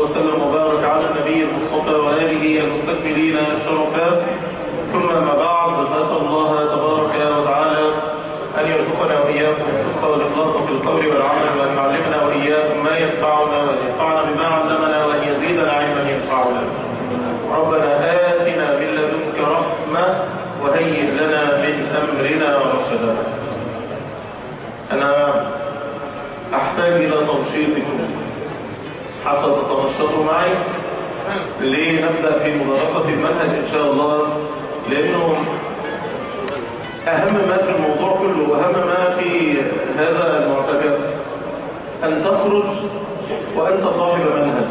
وسلم وبارك على النبي المصطفى وآله المستكملين الشرفاء ثم ما بعد نسأل الله تبارك وتعالى أن يرزقنا وإياكم الصدق والإخلاص في القول والعمل وأن يعلمنا وإياكم ما ينفعنا وأن ينفعنا بما علمنا وأن يزيدنا علما ينفعنا ربنا آتنا من لدنك رحمة وهيئ لنا من أمرنا رشدا أنا أحتاج إلى تنشيطكم حتى تتنشطوا معي لنبدأ في مدرسة المنهج إن شاء الله لأنه أهم ما في الموضوع كله وأهم ما في هذا المعتبر أن تخرج وأنت صاحب منهج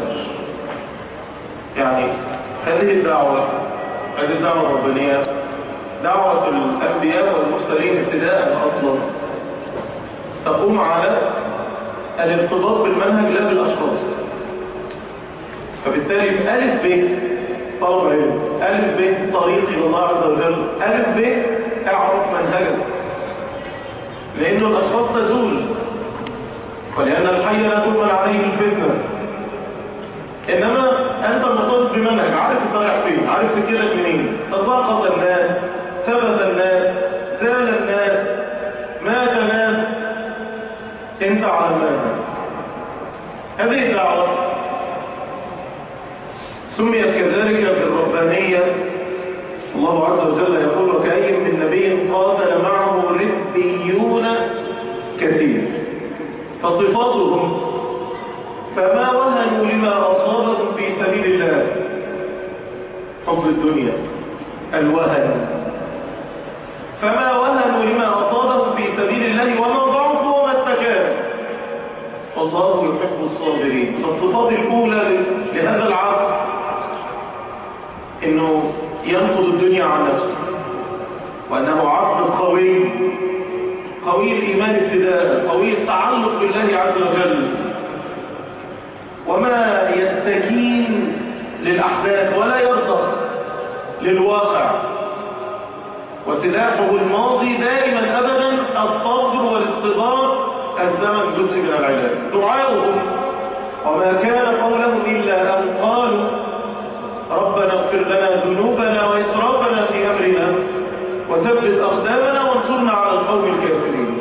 يعني هذه الدعوة هذه الدعوة الربانية دعوة الأنبياء والمرسلين ابتداء أصلا تقوم على الارتباط بالمنهج لا بالأشخاص فبالتالي ألف ب طلب علم ألف ب طريق إلى الله عز وجل ألف ب اعرف منهجك لأنه الأشخاص تزول ولأن الحي لا تؤمن عليه الفتنة إنما أنت مرتبط بمنهج عارف الطريق فين عارف سكتك منين تساقط الناس ثبت الناس زال الناس مات الناس انت على المنهج هذه الدعوة سميت كذلك بالربانية الله عز وجل يقول وكأي من نبي قاتل معه ربيون كثير فصفاتهم فما وهنوا لما أصابهم في سبيل الله حب الدنيا الوهن فما وهنوا لما أصابهم في سبيل الله وما ضعفوا وما استكانوا والله يحب الصابرين فالصفات الأولى لهذا العصر انه ينقض الدنيا عن نفسه وانه عصر قوي قوي الايمان ابتداء قوي التعلق بالله عز وجل وما يستكين للاحداث ولا يرضى للواقع وسلاحه الماضي دائما ابدا الصبر والاصطبار الزمن جزء من العلاج دعاؤهم وما كان قولهم الا ان قالوا ربنا اغفر لنا ذنوبنا وإسرافنا في أمرنا وثبت أقدامنا وانصرنا على القوم الكافرين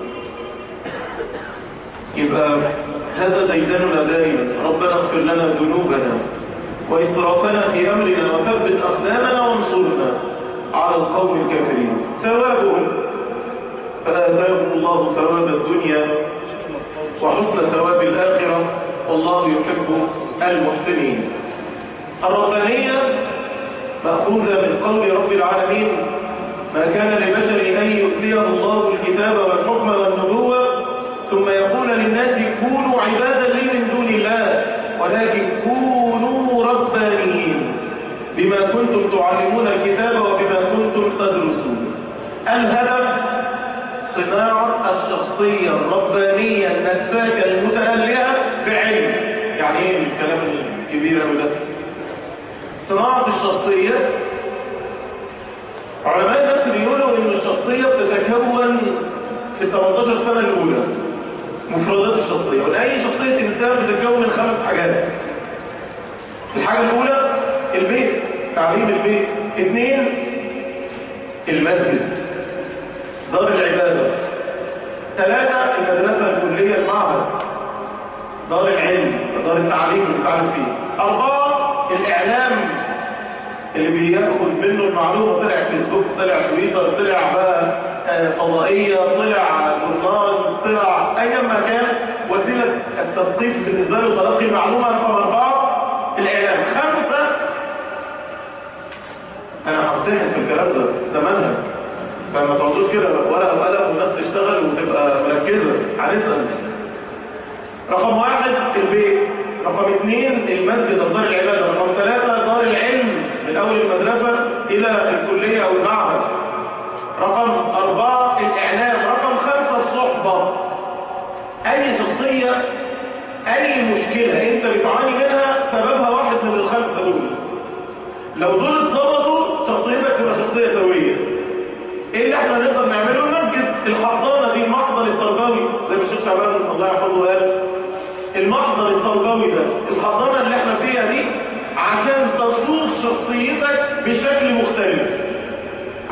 يبقى هذا ديدننا دائما ربنا اغفر لنا ذنوبنا وإسرافنا في أمرنا وثبت أقدامنا وانصرنا على القوم الكافرين ثوابهم فآتاهم الله ثواب الدنيا وحسن ثواب الآخرة والله يحب المحسنين الربانية مأخوذة من قول رب العالمين ما كان لبشر أن يؤتيه الله الكتاب والحكم والنبوة ثم يقول للناس كونوا عبادا لي من دون الله ولكن كونوا ربانيين بما كنتم تعلمون الكتاب وبما كنتم تدرسون الهدف صناعة الشخصية الربانية النساكة المتألهة بعلم يعني ايه الكلام الكبير ده صناعة الشخصية علماء النفس بيقولوا ان الشخصية بتتكون في 18 سنة الأولى مفردات الشخصية ولأي شخصية إنسان بتتكون من خمس حاجات الحاجة الأولى البيت تعليم البيت اثنين المسجد دار العبادة ثلاثة المدرسة الكلية المعهد دار العلم دار التعليم اللي بتعلم فيه أربعة الإعلام اللي بياخد منه المعلومة طلع فيسبوك طلع تويتر طلع بقى فضائية طلع جورنال طلع أي ما كان وسيلة التثقيف بالنسبة له تلقي المعلومة رقم أربعة الإعلام خمسة أنا همتحن في الكلام ده ده منهج فما تقعدوش كده ورقة وقلم والناس تشتغل وتبقى مركزة هنسأل رقم واحد البيت رقم اثنين المسجد دار العبادة رقم ثلاثة دار العلم من أول المدرسة إلى الكلية أو المعهد رقم أربعة الإعلام رقم خمسة الصحبة أي شخصية أي مشكلة أنت بتعاني منها سببها واحد من الخمسة دول لو دول اتظبطوا شخصيتك تبقى شخصية سوية ايه اللي احنا نقدر نعمله نمجد الحضانة دي المحضر التربوي زي ما الشيخ شعبان الله يحفظه قال المحضر التربوي ده الحضانة اللي احنا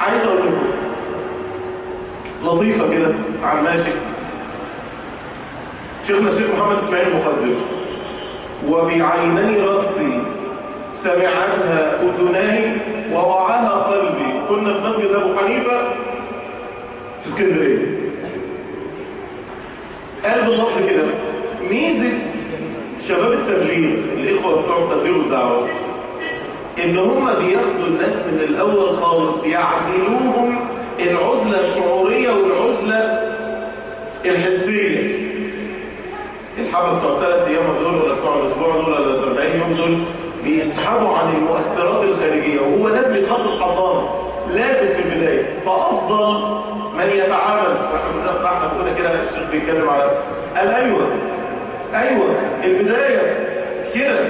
عايز اقول لكم لطيفه كده عن ماشي شيخنا الشيخ محمد اسماعيل المقدم وبعيني رأسي سمعتها أذناي ووعاها قلبي كنا في مسجد أبو حنيفة في اسكندرية قال بالنص كده ميزة شباب التبليغ الإخوة بتوع التبليغ والدعوة إن هم بياخدوا الناس من الأول خالص يعزلوهم العزلة الشعورية والعزلة الحسية الحبة بتوع ثلاث أيام دول ولا بتوع الأسبوع دول ولا 40 يوم دول بيسحبوا عن المؤثرات الخارجية وهو لازم يتحط الحضانة لازم في البداية فأفضل من يتعامل احنا احنا كنا كده الشيخ بيتكلم على قال أيوه أيوه البداية كده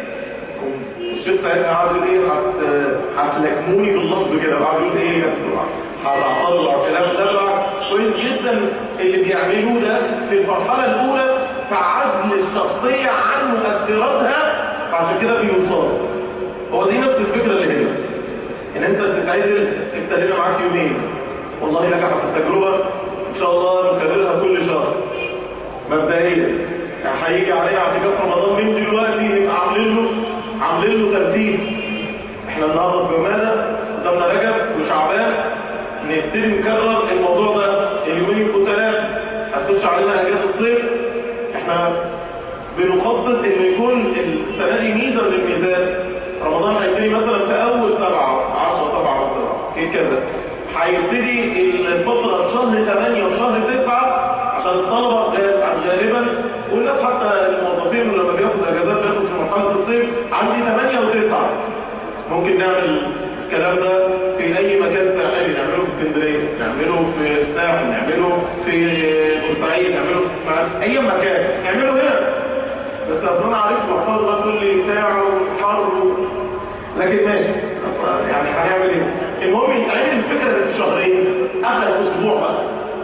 الشيخ ساعتها قعد يقول ايه هت هتلكموني باللفظ كده وقعد يقول ايه هطلع كلام تبع كويس جدا اللي بيعملوه ده في المرحله الاولى تعزل الشخصيه عن مؤثراتها فعشان كده بيوصلوا هو دي نفس الفكره اللي هنا ان انت تتعزل ابتدينا معاك يومين والله نجحت التجربه ان شاء الله نكررها كل شهر مبدئيا هيجي علينا اعتكاف رمضان من دلوقتي نبقى عاملين له عاملين له ترتيب احنا النهارده في جمانه قدامنا رجب وشعبان نبتدي نكرر الموضوع ده اليومين يبقوا ثلاث هتخش علينا اجازه الصيف احنا بنخطط انه يكون السنه دي ميزه من الميزات رمضان هيبتدي مثلا في اول سبعه 10 7 مثلا كده هيبتدي الفتره في شهر 8 وشهر 9 عشان الطلبه غالبا والناس حتى الموظفين لما بياخد اجازات بياخد في مرحله الصيف عندي 8 و9 ممكن نعمل الكلام ده في اي مكان ساحلي نعمله في اسكندريه نعمله في الساحل نعمله في بورسعيد نعمله في اي مكان نعمله هنا بس اصل انا عارف محفظ ده كل ساعه وحر لكن ماشي يعني هنعمل ايه المهم يتعمل الفكره في شهرين اخر اسبوع بقى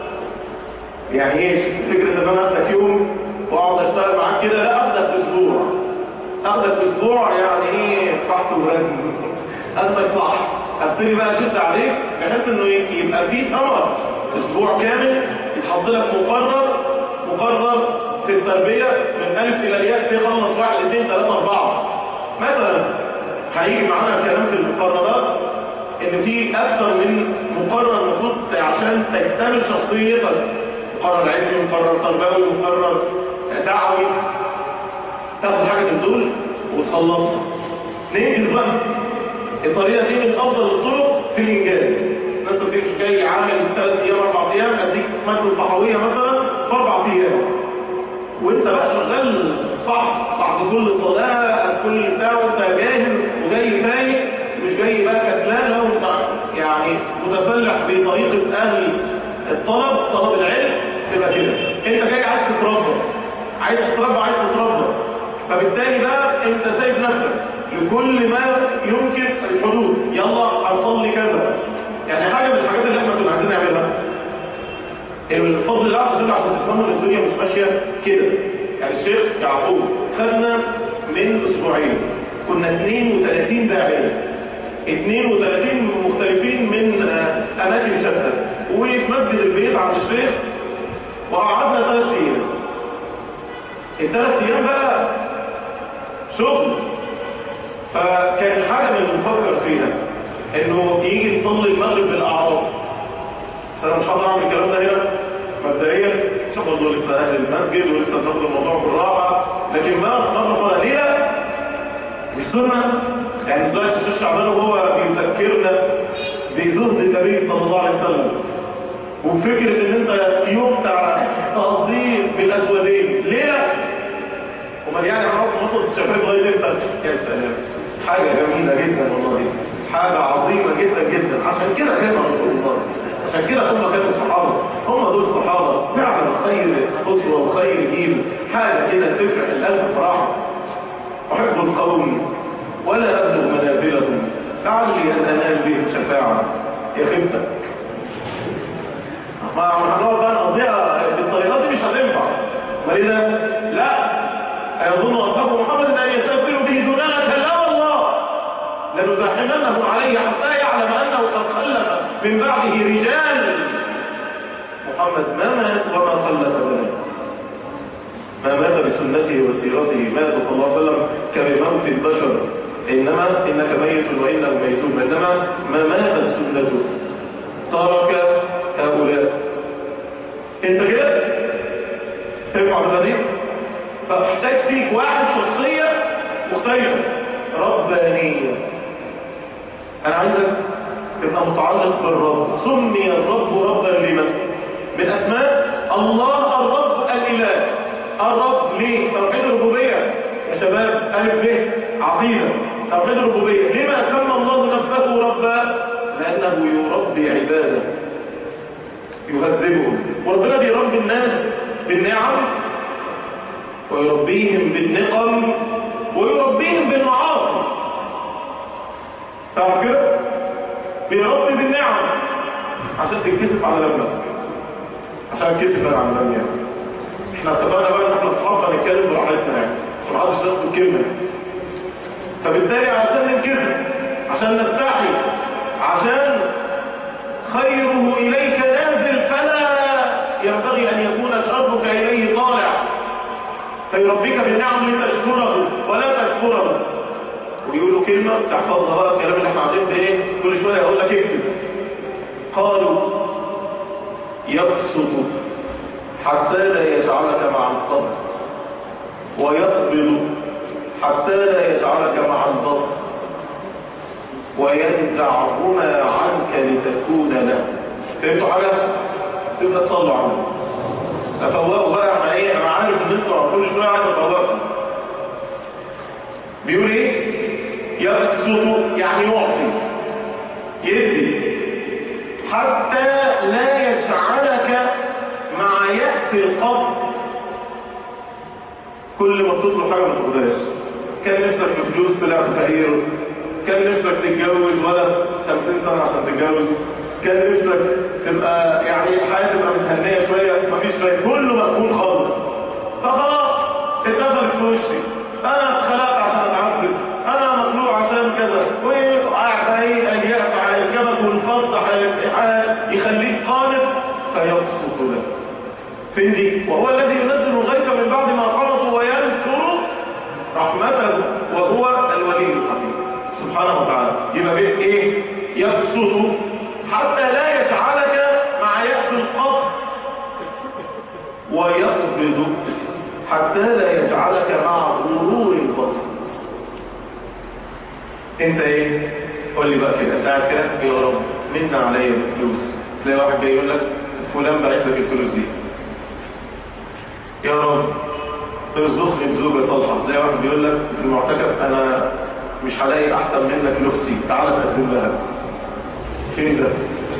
يعني ايه فكره ان انا اخدك يوم واقعد اشتغل معاك كده لا اخدك اسبوع اخدك اسبوع يعني ايه فحص ورزم اخدك صح ابتدي بقى اشد عليك بحيث انه يبقى في ثمر اسبوع كامل يتحط لك مقرر مقرر في التربيه من الف الى الياء تخلص واحد اثنين ثلاثه اربعه مثلا هيجي معانا كلام في المقررات ان في اكثر من مقرر المفروض عشان تكتمل شخصيتك مقرر علمي مقرر تربوي مقرر دعوي تاخد حاجه من دول وتخلصها ننجز بقى الطريقه دي من افضل الطرق في الانجاز انت مش جاي عامل ثلاث ايام اربع ايام اديك ماده صحويه مثلا في اربع ايام وانت بقى شغال صح بعد كل صلاه كل بتاع وانت جاهز وجاي فايق مش جاي بقى كسلان لو انت يعني متسلح بطريقه اهل الطلب طلب العلم تبقى كده انت جاي عايز تتربى عايز تتربى عايز تتربى فبالتالي بقى انت سايب نفسك لكل ما يمكن الحدود يلا هنصلي كذا يعني حاجه من الحاجات اللي احنا كنا عايزين نعملها الفضل الله عز وجل عشان تفهموا ان الدنيا مش ماشيه كده يعني الشيخ يعقوب خدنا من اسبوعين كنا 32 داعيه 32 مختلفين من اماكن شتى وفي مسجد البيت عند الشيخ وقعدنا ثلاث ايام الثلاث ايام بقى شغل فكان حاجه من اللي بنفكر فيها انه يجي نصلي المغرب بالاعراض انا مش هقدر اعمل الكلام ده هنا مبدئيا عشان برضه لسه اهل المسجد ولسه بناخد الموضوع بالراحه لكن ما مره ليه لا مش سنه يعني دلوقتي الشيخ شعبان وهو بيذكرنا بزهد النبي صلى الله عليه وسلم وفكرة ان انت يوم بتاع تقضيه بالاسودين ليه امال يعني هنقعد نصل الشباب لغايه امتى يا سلام حاجه جميله جدا والله حاجه عظيمه جدا جدا عشان كده كان رسول الله عشان كده هم كانوا الصحابه هم دول الصحابه فعلا خير اسوه وخير جيل حاجه كده تفرح القلب صراحه احب القوم ولا ابلغ منازلهم لعلي ان انال بهم شفاعه يا خبتك ما هنقعد بقى نقضيها بالطريقه دي مش هتنفع ولذا لا أيظن أصحاب محمد أن يستغفروا به دوننا كلا والله لنزاحمنه عليه حتى يعلم أنه قد خلف من بعده رجال محمد ما مات وما خلف بنات ما مات بسنته وسيرته مات صلى الله عليه وسلم كبموت البشر إنما إنك ميت وإنهم ميتون إنما ما ماتت سنته ترك هؤلاء انت كده تنفع بالذي فمحتاج فيك واحد شخصية مختلفة ربانية انا عايزك تبقى متعلق بالرب سمي الرب ربا لمن من اسماء الله الرب الاله الرب ليه توحيد الربوبيه يا شباب الف ب عقيده توحيد الربوبيه لما سمى الله نفسه ربا لانه يربي عباده يهذبهم وربنا بيربي الناس بالنعم ويربيهم بالنقم ويربيهم بالمعاصي تعرف كده بيربي بالنعم عشان تتكسف على لبنك عشان تتكسف على لبنك يعني احنا اتفقنا بقى ان احنا اصحاب هنتكلم براحتنا يعني مش محدش ياخد كلمه فبالتالي عشان نتكسف عشان نستحي عشان خيره اليك نازل فلا ينبغي ان يكون شرك اليه طالع فيربيك بالنعم لتشكره ولا تكفره ويقولوا كلمة تحفظها بقى الكلام اللي احنا قاعدين بايه كل شوية اقول لك اكتب قالوا يبسط حتى لا يجعلك مع القبض ويقبض حتى لا يجعلك مع البسط وينزعهما عنك لتكون له فهمتوا حاجة؟ تبقى تصلوا عنه افوقوا بقى انا ايه انا عارف ان انتوا كل شويه عايز افوقكم بيقول ايه يبسط يعني يعطي يدي حتى لا يجعلك مع يأس القبض كل ما تطلب حاجه ما تاخدهاش كان نفسك في فلوس طلعت فقير كان نفسك تتجوز ولا 50 سنه عشان تتجوز كان نفسك تبقى يعني الحياه تبقى متهنيه شويه مفيش فايده كله مقفول خالص فخلاص اتقفلت في وشي انا اتخلقت عشان اتعذب انا مخلوق عشان كذا وقاعد ايه الياس على الجبل والفض على الامتحان يخليك قانت فيبسط لك فين دي وهو الذي ينزل الغيث من بعد ما قنطوا وينشر رحمته وهو الولي الحكيم سبحانه وتعالى يبقى بيه ايه يبسط حتى لا يجعلك مع يأس القبض ويقبض حتى لا يجعلك مع غرور البسط انت ايه قول لي بقى كده قاعد كده يا رب منا عليا فلوس تلاقي واحد جاي يقول لك فلان بعت لك الفلوس دي يا رب ارزقني بزوجة صالحة تلاقي واحد بيقول لك في المعتكف انا مش هلاقي احسن منك لاختي تعالى تقدم لها فين ده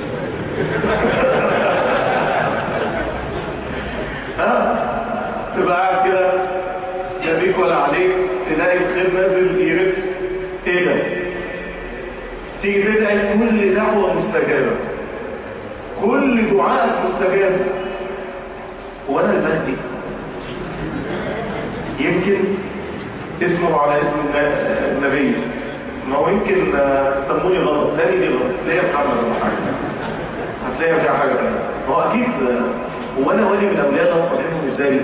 ها تبقى قاعد كده لا بيك ولا عليك تلاقي الخير نازل يرف ايه ده تيجي تدعي كل دعوة مستجابة كل دعاء مستجاب وانا المهدي يمكن اسمه على اسم النبي ما هو يمكن سموني غلط تاني دي غلط تلاقي محمد ولا حاجه هتلاقي فيها حاجه تانية هو اكيد هو انا ولي من اولاد الله فاهمهم ازاي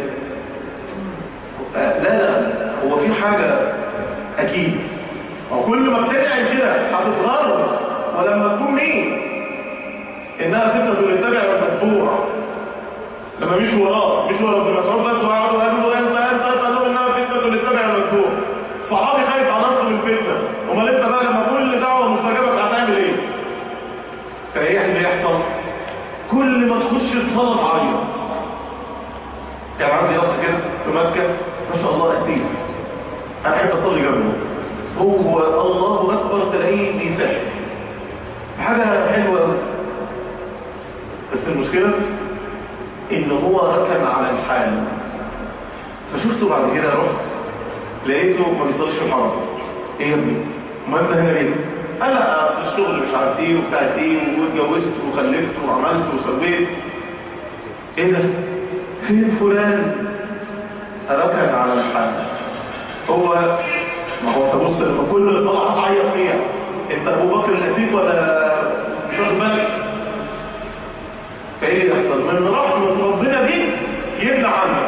لا لا هو في حاجه اكيد وكل ما بتدعي كده هتتغر ولما تكون مين انها فتنه اللي تتبع المتبوع لما مش وراه مش ورا ابن مسعود بس وقعدوا قالوا انت انت قالوا انها فتنه اللي تتبع المتبوع صحابي خايف على نفسه من الفتنه امال انت بقى لما كل دعوه مستجابه هتعمل ايه فايه اللي يحصل كل ما تخش الصلاه تعيط كان عندي اخ كده في مكه ما شاء الله قديس انا احب اصلي جنبه هو الله اكبر تلاقيه بيسحب حاجه حلوه قوي بس المشكله ان هو ركن على الحال فشفته بعد كده رحت لقيته ما بيصليش في الحرم ايه يا ابني ما انت هنا ليه انا في الشغل مش عارف ايه وبتاعت ايه واتجوزت وخلفت وعملت وسويت ايه ده فين فلان ركن على الحال هو ما هو تبص لما كل طلعه تعيط فيها انت ابو بكر الاسيد ولا مش واخد بالك فايه اللي يحصل من رحمة ربنا بيك يمنع عنك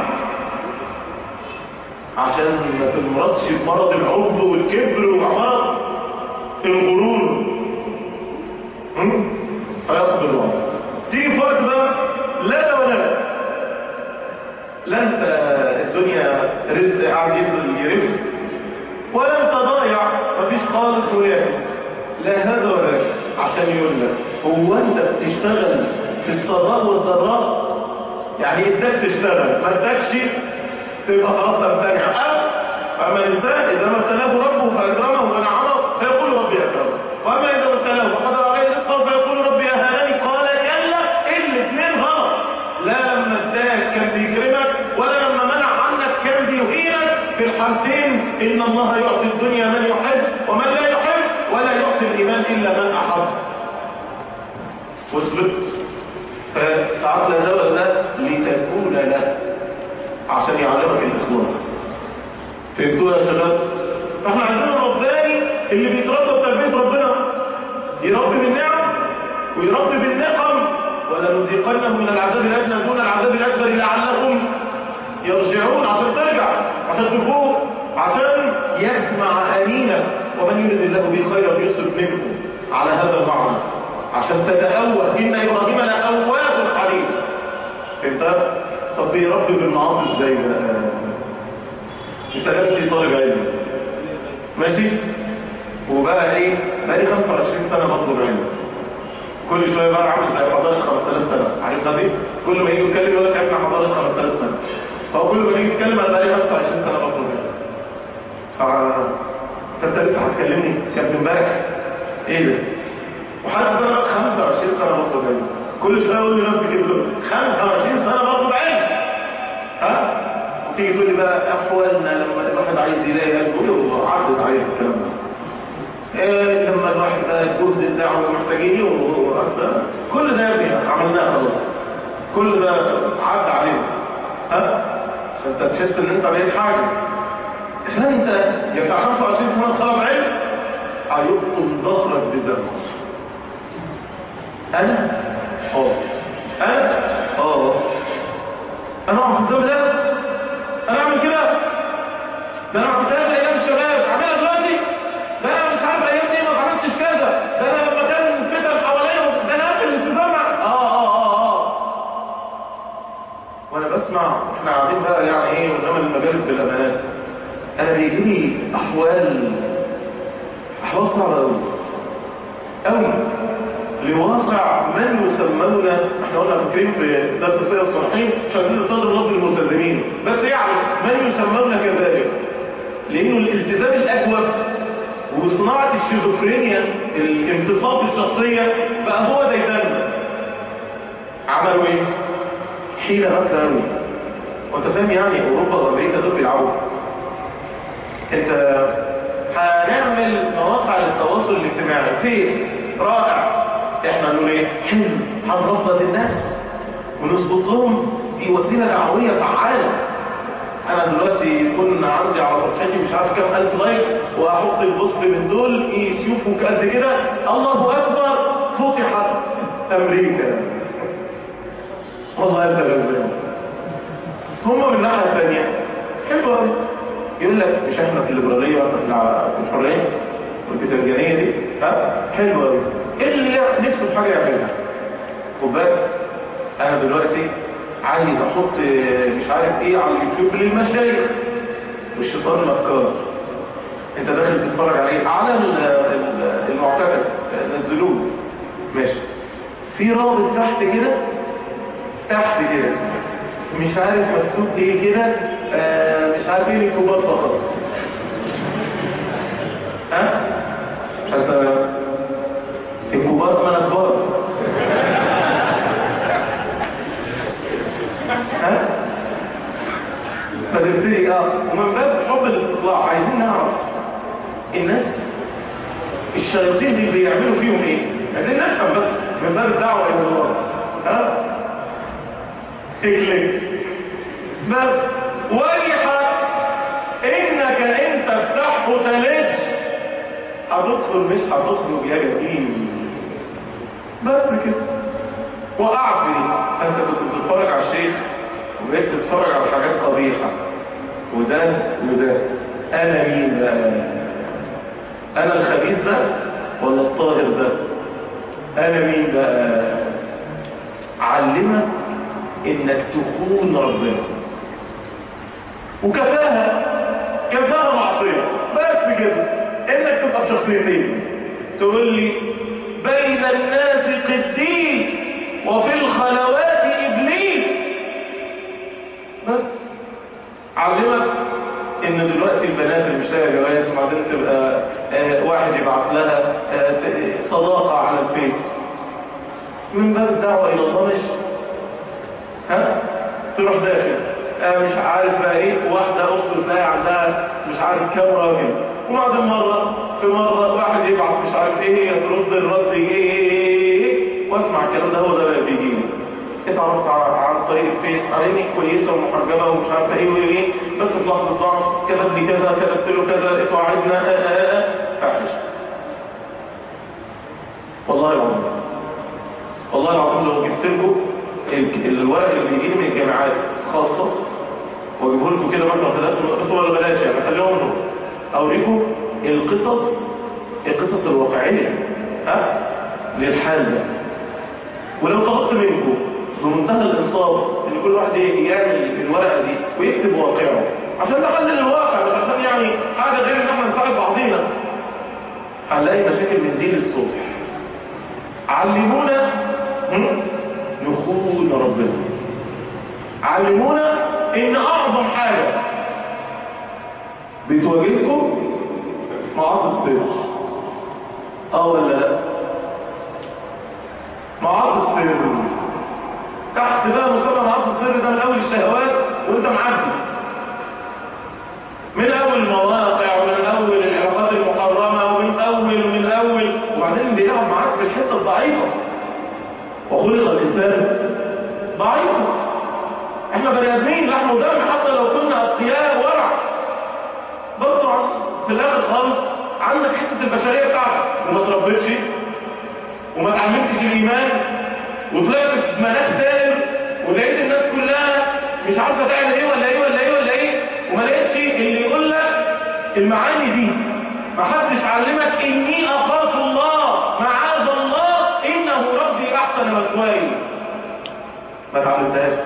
عشان ما تمرضش بمرض العجب والكبر ومرض الغرور هم؟ فيصبر الله تيجي في وقت بقى لا لا ولا لا لا انت الدنيا رزق قاعد يفضل يرف ولا انت ضايع مفيش خالص وياكل لا هذا ولا ذاك عشان يقول لك هو انت بتشتغل في السراء والضراء يعني اداك تشتغل ما اداكش تبقى خلاص تمتنع أو أما الإنسان إذا ما ابتلاه ربه فأكرمه ونعمه فيقول ربي أكرمه وأما إذا ما ابتلاه فقدر عليه رزقه فيقول ربي أهانني قال كلا الاثنين غلط لا لما اداك كان بيكرمك ولا لما منع عنك كان بيهينك في الحالتين إن الله يعطي الدنيا من يحب ومن لا يحب ولا يعطي الإيمان إلا من أحب واثبت فساعات لا دولة ده لتكون له عشان يعلمك الإخلاص فهمتوا يا شباب فاحنا عندنا رباني اللي بيتربى بتربية ربنا يربي بالنعم ويربي بالنقم ولا نذيقنهم من العذاب الأدنى دون العذاب الأكبر لعلهم يرجعون عشان ترجع عشان تفوق عشان يسمع أنينك ومن يريد الله به خيرا يصرف منه على هذا المعنى عشان تتأوه إن إبراهيم لأواه حليم فهمت؟ طب بيربي بالمعاصي ازاي بقى انت نفسي طالب علم ماشي وبقى ايه بقى لي 25 سنه بطلب علم كل شويه بقى عامل زي حضاره 5000 سنه عارف دي كل ما يجي يتكلم يقول لك احنا حضاره 5000 سنه فهو كل ما يجي يتكلم انا بقى لي 25 سنه بطلب علم ف فانت لسه هتكلمني كان امبارح ايه ده وحتى انا 25 سنه بطلب علم كل شويه اقول لنفسي كده 25 سنه بطلب علم ها وتيجي تقول لي بقى احوالنا لما الواحد عايز يلاقي قلبه يلا عدت عليه الكلام ده إيه لما الواحد بقى الجهد الدعوه محتاجين يوم كل ده يا ابني عملناه خلاص كل ده عدى علينا ها عشان انت تحس ان انت بقيت حاجه فانت يا بتاع 25 سنه طلب علم هيبطل ظهرك بدمك انا اه انا اه انا اعمل الذنب ده انا اعمل كده ده انا ما عملتهاش ايام الشباب عاملها دلوقتي ده انا مش عارف ايام دي ما عملتش كذا ده انا لما كان فتن حواليا ده انا قافل الالتزام اه اه اه اه وانا بسمع احنا قاعدين بقى يعني ايه قدام المجالس بالامانات انا بيجي لي احوال احوال صعبه قوي قوي لواقع من يسمون احنا قلنا فاكرين في درس السيد الصالحين شديد صدر رب الملتزمين بس يعني من يسمون كذلك لانه الالتزام الاجوف وصناعه الشيزوفرينيا الانتصاب الشخصيه بقى هو ديدان عملوا ايه؟ حيله غفله قوي وانت فاهم يعني اوروبا وامريكا دول بيلعبوا انت هنعمل مواقع للتواصل الاجتماعي فين؟ رائع احنا نقول ايه حلو هنربط الناس ونظبط لهم دي وسيله دعويه فعاله انا دلوقتي يكون عندي على صفحتي مش عارف كام الف لايك واحط البوست من دول يشوفوا قد كده الله اكبر فتحت امريكا والله انت غلبان هم من الناحيه الثانيه حلو قوي يقول لك مش احنا في الليبراليه واحنا في الحريه والبتنجانيه دي ها حلو قوي ايه اللي نفسه في حاجه يعملها خد بالك انا دلوقتي عايز احط مش عارف ايه على اليوتيوب للمشايخ والشيطان الافكار انت داخل تتفرج عليه على المعتكف نزلوه ماشي في رابط تحت كده تحت كده مش عارف مكتوب ايه كده آه مش عارف ايه الكبار فقط ها حتى الكبار من الكبار ها فتبتدي اه ومن باب حب الاستطلاع عايزين نعرف الناس الشياطين دي بيعملوا فيهم ايه عايزين نفهم بس من باب الدعوه الى الله ها اكلك بس ويحك انك انت افتح وتلج هتدخل مش هتخرج يا جميل بس كده وقعت في دي فانت كنت بتتفرج على الشيخ وبقيت تتفرج على حاجات قبيحه وده وده انا مين بقى انا الخبيث ده ولا الطاهر ده انا مين بقى علمك انك تخون ربنا وكفاها كفاها معصيه بس كده انك تبقى بشخصيتين تقول لي بين الناس قديس وفي الخلوات ابليس بس علمك ان دلوقتي البنات اللي مش لاقيه جواز وبعدين تبقى آه واحد يبعت لها آه صداقه على الفيس من باب الدعوه الى الله مش ها تروح داخل آه مش عارف بقى ايه واحده اخت تلاقي عندها مش عارف كام راجل وبعدين مره في مره واحد يبعت مش عارف ايه هي ترد الرد ايه, إيه, إيه, إيه واسمع الكلام ده هو ده بقى بيجي لي اتعرفت عن طريق الفيس عليني كويسه ومحجبه ومش عارفه ايه وايه وايه بس في لحظه ضعف كتب لي كذا كتبت له كذا اتوعدنا فاحش والله العظيم والله العظيم لو جبت لكم الورق اللي بيجي لي من الجامعات خاصه واجيبه لكم كده مثلا ثلاث بس ولا بلاش يعني خليهم لكم اوريكم القصص القصص الواقعيه ها للحال ده ولو طلبت منكم بمنتهى الانصاف ان كل واحد يعمل الورقه دي ويكتب واقعه عشان نقلل الواقع مش عشان يعني حاجه غير ان احنا نساعد بعضينا هنلاقي مشاكل من دي للصبح علمونا نخون ربنا علمونا ان اعظم حاجه بتواجهكم معاصي السر اه ولا لا معاصي السر تحت بقى مسمى معاصي السر ده من اول الشهوات وانت معدي من اول المواقع ومن اول العلاقات المحرمه ومن اول ومن اول وبعدين بيلعب معاك في الحته الضعيفه وخلق الانسان ضعيفا احنا بني ادمين لحم ودم حتى لو كنا اتقياء ورع برضه في الاخر خالص عندك حته البشريه بتاعتك وما تربيتش وما اتعلمتش الايمان وطلعت في مناخ سالم ولقيت الناس كلها مش عارفه تعمل ايه ولا ايه ولا ايه ولا ايه وما لقيتش اللي يقول لك المعاني دي ما حدش علمك اني اخاف الله معاذ الله انه ربي احسن مثواي ما اتعلمتهاش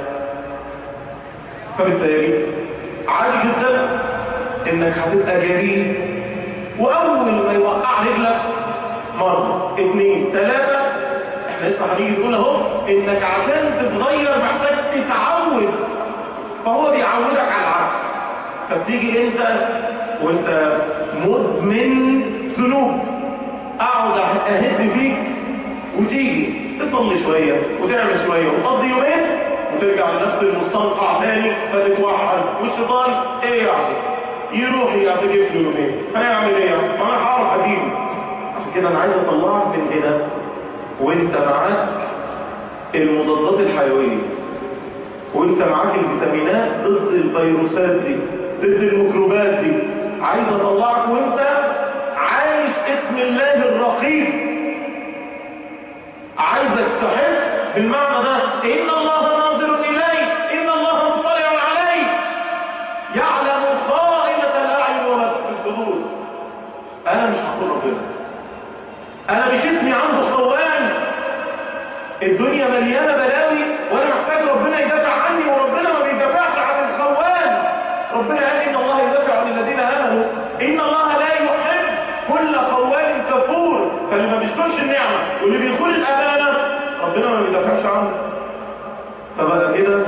فبالتالي عادي جدا انك هتبقى جريء واول ما يوقع رجلك مرة اثنين ثلاثة احنا لسه هنيجي نقول اهو انك عشان تتغير محتاج تتعود فهو بيعودك على العكس فبتيجي انت وانت مدمن ذنوب اقعد اهد فيك وتيجي تصلي شوية وتعمل شوية وتقضي يومين وترجع لنفس المستنقع تاني فتتوحد والشيطان ايه يعني يروح يعتكف له يومين هيعمل ايه يعني ما انا هعرف اجيبه عشان كده انا عايز اطلعك من هنا وانت معاك المضادات الحيويه وانت معاك الفيتامينات ضد الفيروسات دي ضد الميكروبات دي عايز اطلعك وانت عايش اسم الله الرقيب عايزك تحس بالمعنى ده ان الله ناظر الي ان الله مطلع علي يعلم خائنة الاعين وما تخفي الصدور انا مش هقول ربنا انا مش اسمي عنده خوان الدنيا مليانة بلاوي وانا محتاج ربنا يدافع عني وربنا ما بيدافعش عن الخوان ربنا قال ان الله يدافع عن الذين امنوا ان الله لا يحب كل خوان كفور فاللي ما بيشكرش النعمة واللي بيخون الامانة ربنا ما بيدافعش عنه فبقى كده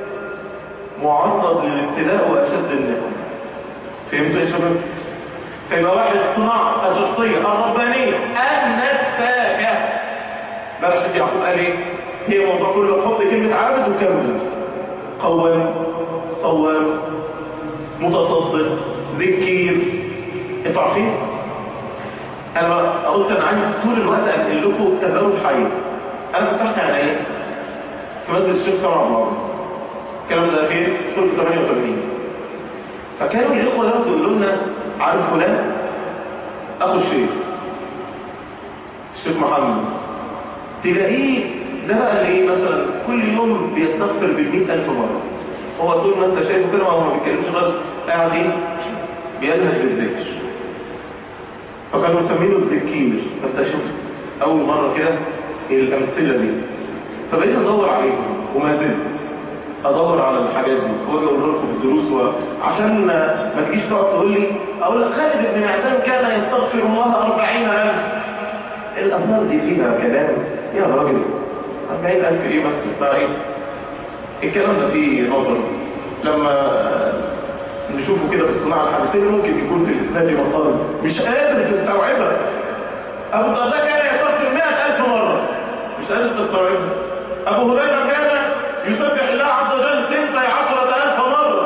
معرض للابتلاء واشد النعم فهمتوا يا شباب فيبقى واحد صناعة الشخصية الربانية النساكة بقى الشيخ يعقوب قال ايه هي موضوع كله حط كلمة عابد وكمل قوام صوام متصدق ذكير انتوا عارفين انا قلت انا عايز طول الوقت انقل لكم تدرج حي انا كنت احكي عن ايه في مسجد الشيخ سمع الله الكلام ده فين سنه 88 فكانوا الاخوه ده يقولوا لنا عارف فلان اخو الشيخ الشيخ محمد تلاقيه ده بقى اللي ايه مثلا كل يوم بيستغفر بالمئة ألف مرة هو طول ما انت شايفه كده هو ما بيتكلمش غير قاعد ايه بيلهج بالذكر فكانوا مسمينه الذكير فانت شفت اول مرة كده الامثلة دي فبقيت ادور عليهم وما زلت ادور على الحاجات دي واجي اقول لكم في الدروس و... عشان ما تجيش تقعد تقول لي اقول لك خالد بن معدان كان يستغفر الله 40000 الاثار دي فيها كلام يا راجل 40000 ايه بس اسمها ايه الكلام ده فيه نظر لما نشوفه كده في الصناعه الحديثيه ممكن يكون في الاسناد مقال مش قادر تستوعبها ابو الدرداء كان يستغفر 100000 مره مش قادر تستوعبها ابو هريره كان يسبح الله عز وجل سنتي عشرة ألف مرة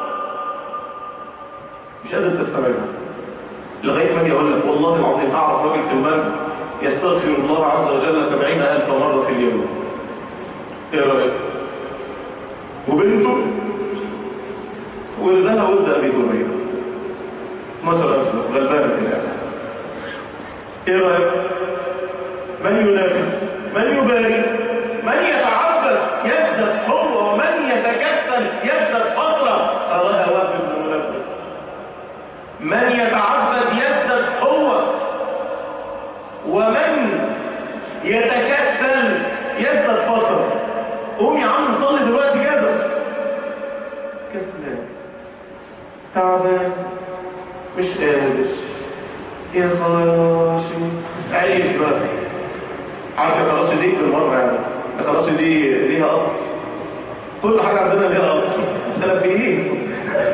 مش قادر تستوعبها لغاية ما اجي اقول لك والله العظيم اعرف راجل في المسجد يستغفر الله عز وجل سبعين ألف مرة في اليوم ايه رأيك؟ وبنته ولدها ولد أبي هريرة 12000 غلبانة في الآخر ايه رأيك؟ من ينافس؟ من يباري؟ من يتعبد يزدد حرة ومن يتكتل يزدد فقرة قالها وافد بن منبه من يتعبد يزدد حرة ومن يتكتل يزدد فقرة قوم يا عم صلي دلوقتي كده كسلان تعبان مش قادر يا خراشي عيش بقى عارف يا خراشي دي بالمرة يعني يا خراشي دي ليها أصل كل حاجة عندنا ليها أصل سلفيين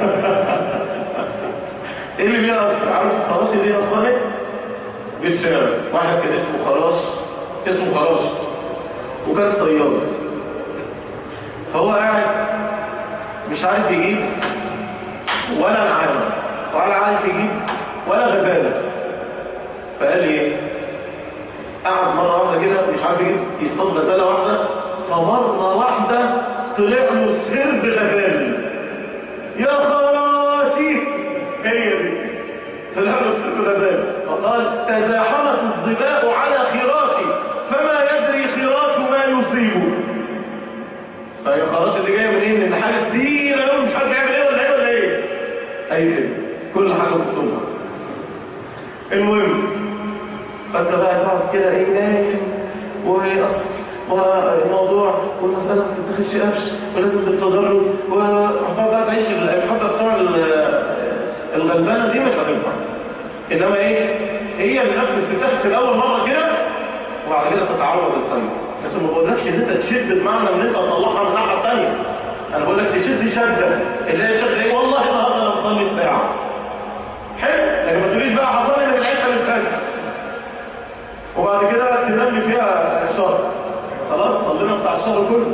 ايه اللي ليها أصل عارف خراشي دي أصلا ايه بالشارع واحد كان اسمه خراش اسمه خراش وكان صياد فهو قاعد مش عارف يجيب ولا نعامة ولا عارف يجيب ولا غزالة فقال لي ايه قعد مرة واحدة كده مش عارف يجيب يصطاد غزالة واحدة فمرة واحدة طلع له سرب غزال يا خراشي هي دي طلع له سرب غزال فقال تزاحمت الظباء على خراشي فما يدري خراش ما يصيبه فهي خلاص اللي جايه منين من حاجه كتير قوي مش عارف يعمل ايه ولا ايه ولا ايه اي كده كل حاجه مكتوبه المهم فانت بقى تقعد كده ايه نايم واصل والموضوع والمساله ما تتاخدش قفش ولازم بالتدرج وهتقعد بقى تعيش الحته بتوع الغلبانه دي مش هتنفع انما ايه هي النفس بتتاخد في الاول مره كده وبعد كده تتعود الثانيه بس ما بقولكش ان انت تشد بمعنى ان انت تطلعها من الناحيه الثانيه انا بقول لك تشد شده اللي هي شده ايه والله النهارده انا مصلي ساعه حلو لكن ما تقوليش بقى حصلي من العشاء للفجر وبعد كده تنام فيها شهر خلاص صلينا بتاع الشهر كله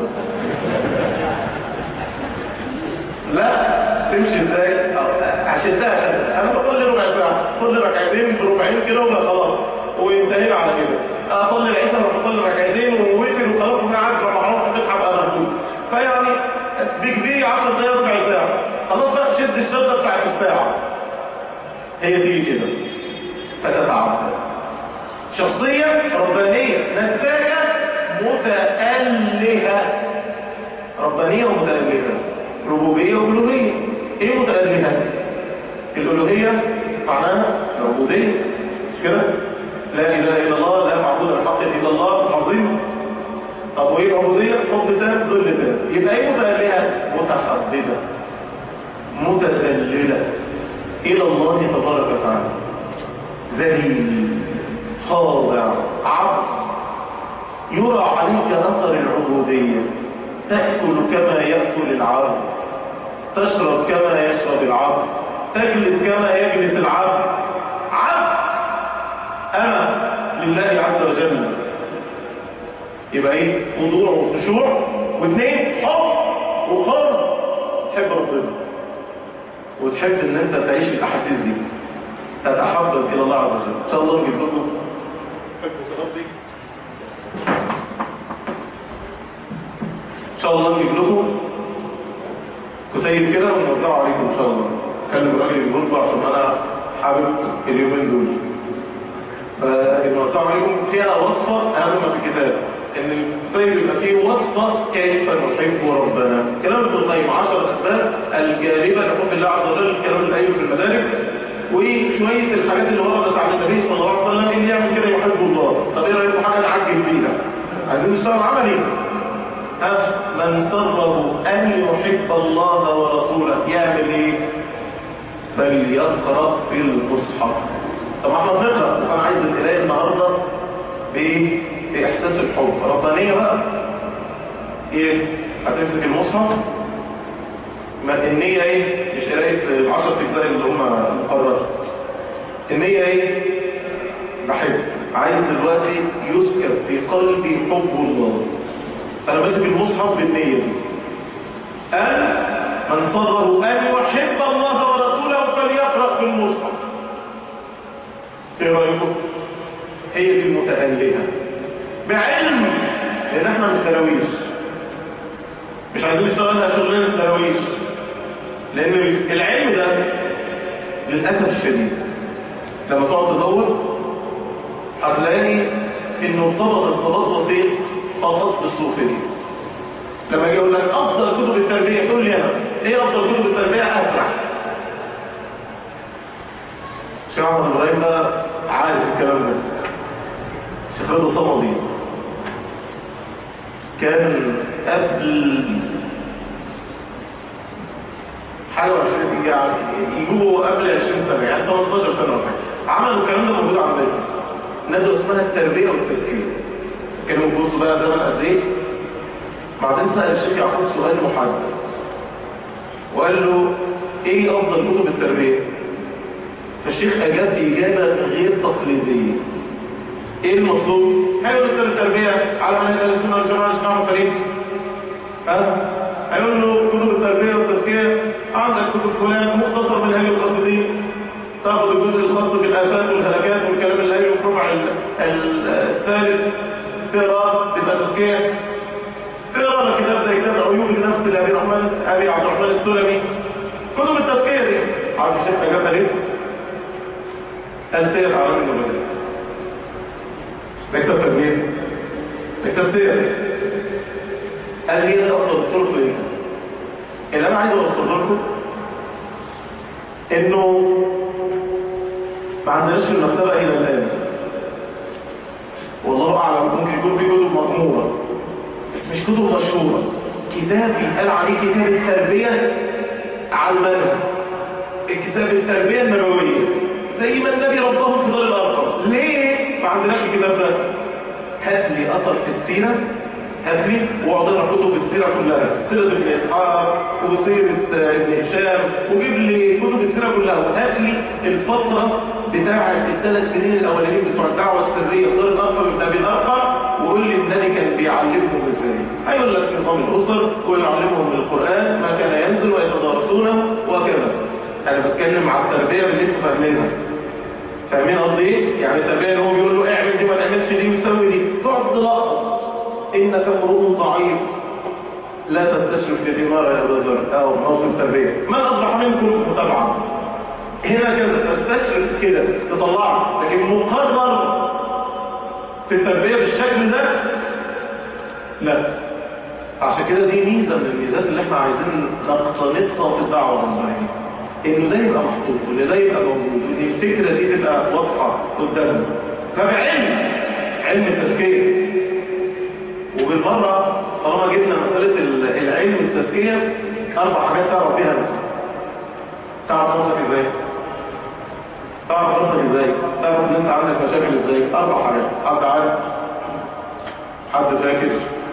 لا تمشي ازاي عشتها شده انا بصلي ربع ساعه صلي ركعتين بربعين كده ولا خلاص وانتهينا على كده اصلي العشاء اروح اصلي ركعتين ووتر وخلاص وانا عارف لما اروح اصحى بقى مركوز فيعني بكبير 10 دقايق ربع ساعه خلاص بقى شد الشده بتاعت الساعه هي دي كده فتتعب شخصيه ربانيه نساكه متألهة ربانية ومتألهة ربوبية وألوهية ايه متألهة الألوهية معناها العبودية مش كده لا إله إلا الله لا معبود بحق إلا الله عظيم طب وإيه العبودية؟ حب تام ذل تام يبقى إيه متألهة؟ متحببة متذللة إلى الله تبارك وتعالى ذليل خاضع عبد يرى عليك أثر العبودية تأكل كما يأكل العبد تشرب كما يشرب العبد تجلس كما يجلس العبد عبد أنا لله عز وجل يبقى ايه خضوع وخشوع واثنين حب وقرب تحب ربنا وتحب ان انت تعيش الاحاسيس دي تتحبب الى الله عز وجل ان شاء الله نجيب لكم ان شاء الله نجيب لكم كتيب كده ونوزعه عليكم ان شاء الله كلم الراجل يقول عشان انا حابب اليومين دول فنوزعه عليكم فيها وصفه اهم ما في الكتاب ان الكتاب يبقى فيه وصفه كيف نحب ربنا كلام ابن القيم 10 اسباب الجالبه لحب الله عز وجل الكلام اللي قايله في المدارك وشويه الحاجات اللي وردت عن النبي صلى الله عليه وسلم اللي يعمل كده يحب الله طب ايه رايكم حاجه نعجل فيها عايزين نشتغل عملي ها من سره ان يحب الله ورسوله يعمل ايه فليقرا في المصحف طب احنا بنقرا انا عايز القرايه النهارده بايه باحساس الحب ربانيه بقى ايه هتمسك المصحف ما النية ايه مش قراية العشر اجزاء اللي هم مقرر النية ايه بحب عايز دلوقتي يسكب في قلبي حب الله انا ماسك المصحف بالنية دي قال من صدره ان يحب الله ورسوله فليقرأ في المصحف ايه رأيكم هي دي المتألهة بعلم لان احنا مش دراويش مش عايزين نشتغلها شغلنا الدراويش لان العلم ده للأسف الشديد لما تقعد تدور هتلاقي انه ارتبط ارتباط بسيط فقط بالصوفية لما يجي يقول لك افضل كتب التربية تقول لي انا ايه افضل كتب التربية اسرع شيخ احمد ابراهيم ده عارف الكلام ده شيخ رضا صمدي كان قبل حاجة وعشرين يجوا قبل 20 سنة يعني 18 سنة ولا حاجة عملوا الكلام ده موجود عندنا ندوة اسمها التربية والتزكية كانوا بيبصوا بقى زمن قد ايه بعدين سأل الشيخ يعقوب سؤال محدد وقال له ايه افضل كتب التربية فالشيخ اجاب اجابة غير تقليدية ايه المطلوب هيقول له التربية على منهج السنة والجماعة الاسلام الفريق ها هيقول له كتب التربية والتزكية عندك كتب فلان مختصر منهج القصدين تاخد الجزء الخاص بالآفات والهلاكات والكلام اللي هيجي في الربع الثالث تقرا تبقى تزكية تقرا لك كتاب زي كتاب عيوب النفس لأبي الرحمن أبي عبد الرحمن السلمي كتب التزكية دي عارف الشيخ أجابها ليه؟ قال سير على النبلاء مكتب تربية مكتب سير قال لي ده أفضل الطرق ايه؟ اللي أنا عايز أوصل لكم إنه ما عندناش في المكتبة إلى الآن والله أعلم ممكن يكون في كتب مضمورة مش كتب مشهورة كتاب يتقال عليه كتاب التربية على المنهج كتاب التربية النبوية زي ما النبي ربهم في ظل الأرض ليه ما عندناش الكتاب ده هات لي أثر في السيرة هات لي واقعد اقرا كتب السيرة كلها سيرة ابن إسحاق وسيرة ابن هشام وجيب لي كتب السيرة كلها وهات لي الفترة بتاعة الثلاث سنين الأولانيين بتوع الدعوة السرية صار الأرقم ابن أبي الأرقم وقول لي النبي كان بيعلمهم ازاي هيقول لك نظام الأسر ويعلمهم القرآن ما كان ينزل ويتدارسونه وكذا أنا بتكلم على التربية اللي انتوا فاهمينها فاهمين قصدي ايه؟ يعني التربية اللي هو بيقول له اعمل دي ما تعملش دي وسوي دي تقعد تلقط انك امرؤ ضعيف لا تستشرف في دماغ يا ابو ذر او موصف التربية من اصبح منكم متابعا هنا كده تستشرف كده تطلعه لكن مقرر في التربية بالشكل ده لا عشان كده دي ميزة من الميزات اللي احنا عايزين نقتنصها في الدعوة الربانية انه ده يبقى محطوط وان ده يبقى موجود وان الفكرة دي تبقى واضحة قدامنا فبعلم علم التزكية وبالمرة طالما جبنا مسألة العلم التزكية أربع حاجات تعرف بيها نفسك تعرف نفسك ازاي تعرف نفسك ازاي تعرف ان انت عندك مشاكل ازاي اربع حاجات حد عارف حد فاكر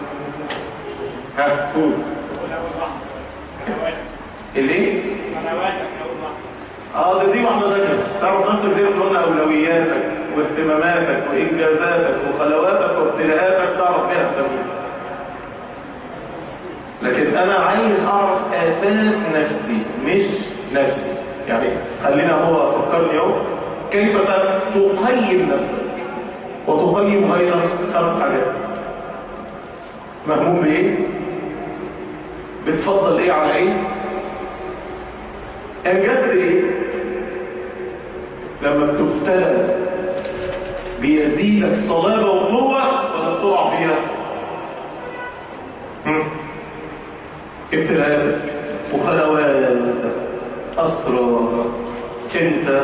ها قول الايه اه ده دي واحده ثانيه تعرف نفسك دي قلنا اولوياتك واهتماماتك وانجازاتك وخلواتك وابتلاءاتك تعرف بيها التمييز لكن انا عايز اعرف اساس نفسي مش نفسي يعني خلينا هو فكرني اهو كيف تقيم نفسك وتقيم غيرك خمس حاجات مهموم بايه بتفضل ايه على ايه انجزت ايه لما بتبتلى بيزيدك صلابة وقوة ولا بتقع فيها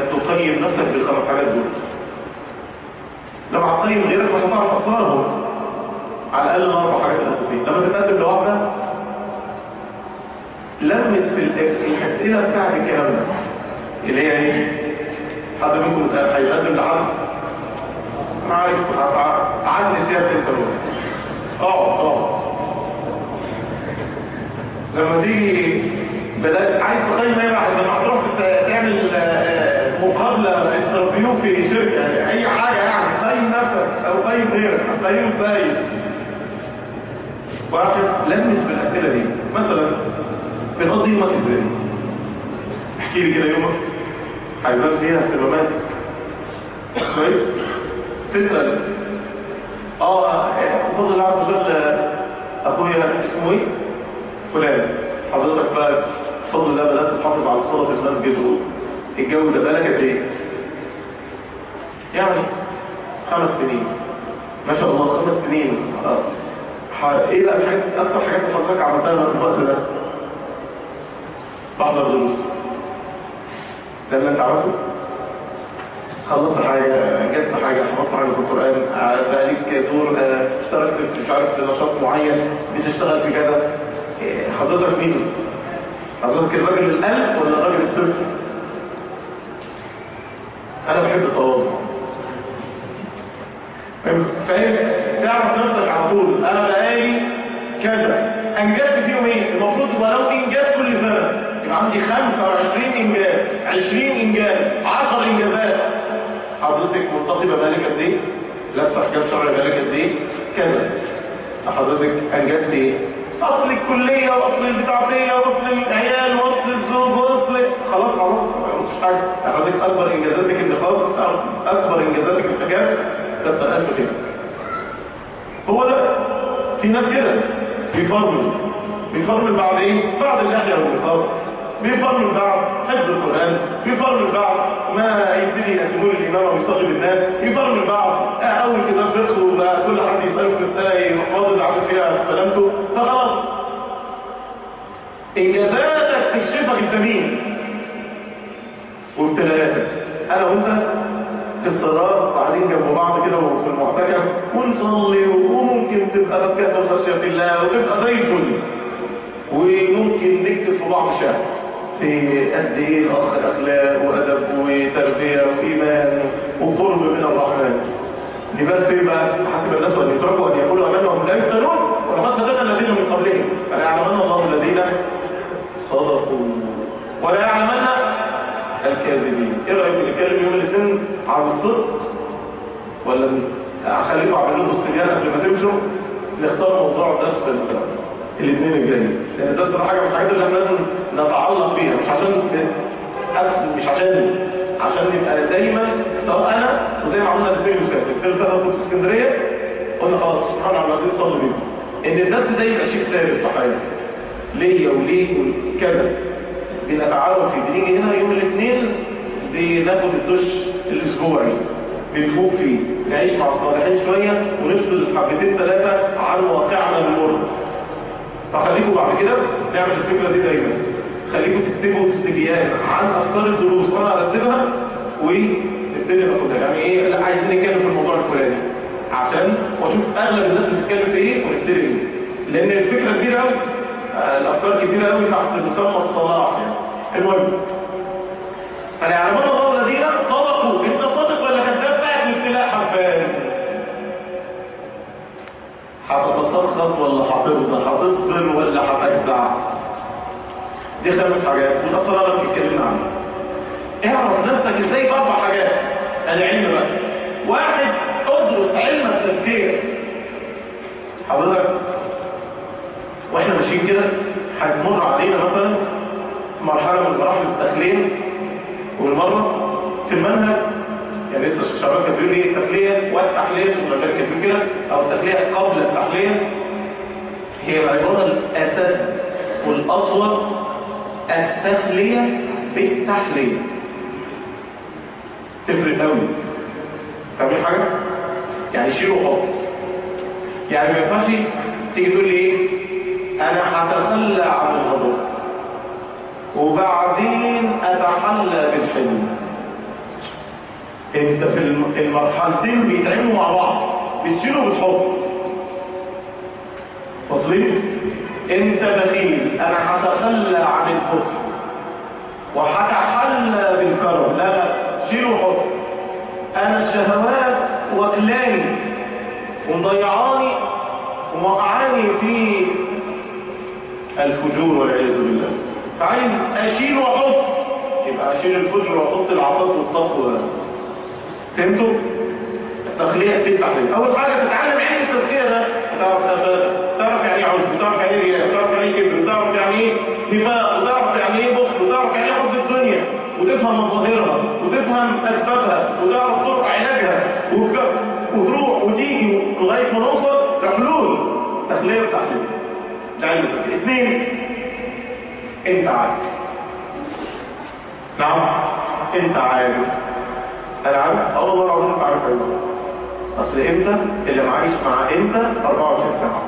تقيم نفسك بالخمس حاجات دول لما هتقيم غيرك مش هتعرف اسرارهم على الاقل الاربع حاجات الاساسيه لما تتقدم لوحدك لمت في الاسئله بتاعت الكلام ده اللي هي ايه حد منكم هيقدم لحد معلش عندي سياسه انت اقعد اقعد لما تيجي بدأت عايز تقيم اي واحد لما هتروح تعمل مقابلة انترفيو في شركة اي حاجة يعني قيم نفسك او قيم غيرك هتقيمه ازاي واحد لمس بالاسئلة دي مثلا بتقضي يومك ازاي احكي لي كده يومك هيبان فيها اهتمامات كويس تسأل اه بفضل الله عز وجل اخويا اسمه ايه فلان حضرتك بقى بفضل الله بدأت تحافظ على صلاة المسجد الجو ده بقالك قد ايه؟ يعني خمس سنين ما شاء الله خمس سنين اه ايه بقى الحاجات اكتر حاجات حضرتك عملتها في الوقت ده؟ بحضر دروس ده اللي انت عملته؟ خلصت حاجة جبت حاجة حفظت حاجة في القرآن بقالك دور اشتركت في مش عارف في نشاط معين بتشتغل في كذا حضرتك مين؟ حضرتك الراجل الألف ولا الراجل الصفر؟ أنا بحب التواضع فاهم؟ تعرف نفسك على طول أنا بقالي كذا أنجزت فيهم إيه؟ المفروض ولو إنجاز كل سنة يبقى عندي 25 إنجاز 20 إنجاز 10 إنجازات حضرتك منتقبة بقالك قد إيه؟ لابسة حجاب شرعي بقالك قد إيه؟ كذا حضرتك أنجزت إيه؟ اصل الكلية واصل البتاعتية واصل العيال واصل الزوج واصل خلاص خلاص ما قلتش حاجة حضرتك اكبر انجازاتك النقاط اكبر انجازاتك الحجاب تبقى الف كده هو ده في ناس كده بيفرمل بيفرمل بعد ايه بعد اللحية والنقاط بيفرمل بعد حفظ القرآن بيفرمل بعد ما يبتدي يقدمون الإمامة ويصلي بالناس يفرمل بعد أول كتاب فقه وبقى كل حد يسأله في مسألة يروح فاضل عشان فيها سلامته فخلاص إنجازاتك تكشفك الجميل وابتلاءاتك أنا وأنت في الصلاة قاعدين جنب بعض كده وفي المعتكف ونصلي وممكن تبقى بكات الخشية في الله وتبقى زي الفل وممكن نكتب في بعض شهر في قد ايه الاخ اخلاق وادب وتربيه وايمان وقرب من الرحمن لباس ايه بقى حسب الناس ان يتركوا ان يقولوا امنا وهم لا يفتنون ولقد فتنا الذين من قبلهم فلا يعلمن الله الذين صدقوا ولا يعلمن الكاذبين ايه رايك نتكلم يوم الاثنين عن الصدق ولا اخليكم اعملوا له استبيان قبل ما تمشوا نختار موضوع درس الاثنين الجايين لان ده صراحه حاجه من الحاجات اللي احنا لازم نتعلق بيها مش عشان مش عشان عشان نبقى دايما سواء انا وزي ما عملنا الاثنين اللي فاتوا الاثنين اللي فاتوا كنت في اسكندريه قلنا خلاص سبحان الله العظيم صلي بيهم ان الدرس ده يبقى شيء ثابت في حياتي ليا وليك وكذا بنتعاون فيه بنيجي هنا يوم الاثنين بناخد الدش الاسبوعي بنفوق فيه نعيش مع الصالحين شويه ونفصل حبتين ثلاثه عن واقعنا المر فخليكم بعد كده نعمل الفكرة دي دايما خليكم تكتبوا استبيان عن افكار الدروس وانا ارتبها ونبتدي ناخدها يعني ايه لا عايزين نتكلم في الموضوع الفلاني عشان واشوف اغلب الناس بتتكلم في ايه ونبتدي ايه لان الفكره كبيره قوي الافكار كتيره قوي تحت مسمى الصلاح يعني المهم فلا يعلمون الله الذين صدقوا انت صادق ولا كذاب بقى الابتلاء حرفان هتتسخط ولا هترضى هتصبر ولا هتجزع دي خمس حاجات وده صراحة اتكلمنا عنها اعرف نفسك ازاي في اربع حاجات العلم بقى واحد ادرس علم التفكير حضرتك واحنا ماشيين كده هتمر علينا مثلا مرحلة من مراحل التخلية والمرة في المنهج يعني لسه الشباب كانوا بيقولوا ايه التخليه والتحليه شوف لما كانوا كده او التخليه قبل التحليه هي العباره الاساس والاطول التخليه بالتحليه تفرق قوي فاهمين حاجه يعني شيل وحط يعني ما ينفعش تيجي تقول لي ايه انا هتخلى عن الغضب وبعدين اتحلى بالحلم انت في الم- المرحلتين بيتعاملوا مع بعض بتشيل وبتحط واصلين انت بخيل انا هتخلى عن البخل وهتحلى بالكرم لا لا شيل وحط انا الشهوات واكلاني ومضيعاني وموقعاني في الفجور والعياذ بالله فعايز اشيل واحط يبقى اشيل الفجر واحط العطاء والتقوى فهمتوا؟ التخلية تفتح لك أول حاجة تتعلم علم التزكية ده تعرف تغير تعرف يعني ايه عجب تعرف يعني ايه رياء تعرف يعني ايه كبر تعرف يعني ايه نفاق وتعرف يعني ايه بخل وتعرف يعني ايه حب الدنيا وتفهم مظاهرها وتفهم أسبابها وتعرف طرق علاجها وتك- وتروح وتيجي لغاية ما نوصل لحلول تخلية وتحليل ده علم التزكية اثنين انت عارف نعم انت عارف انا عارف اه والله العظيم انت عارف ايوه اصل انت اللي معايش مع انت 24 ساعه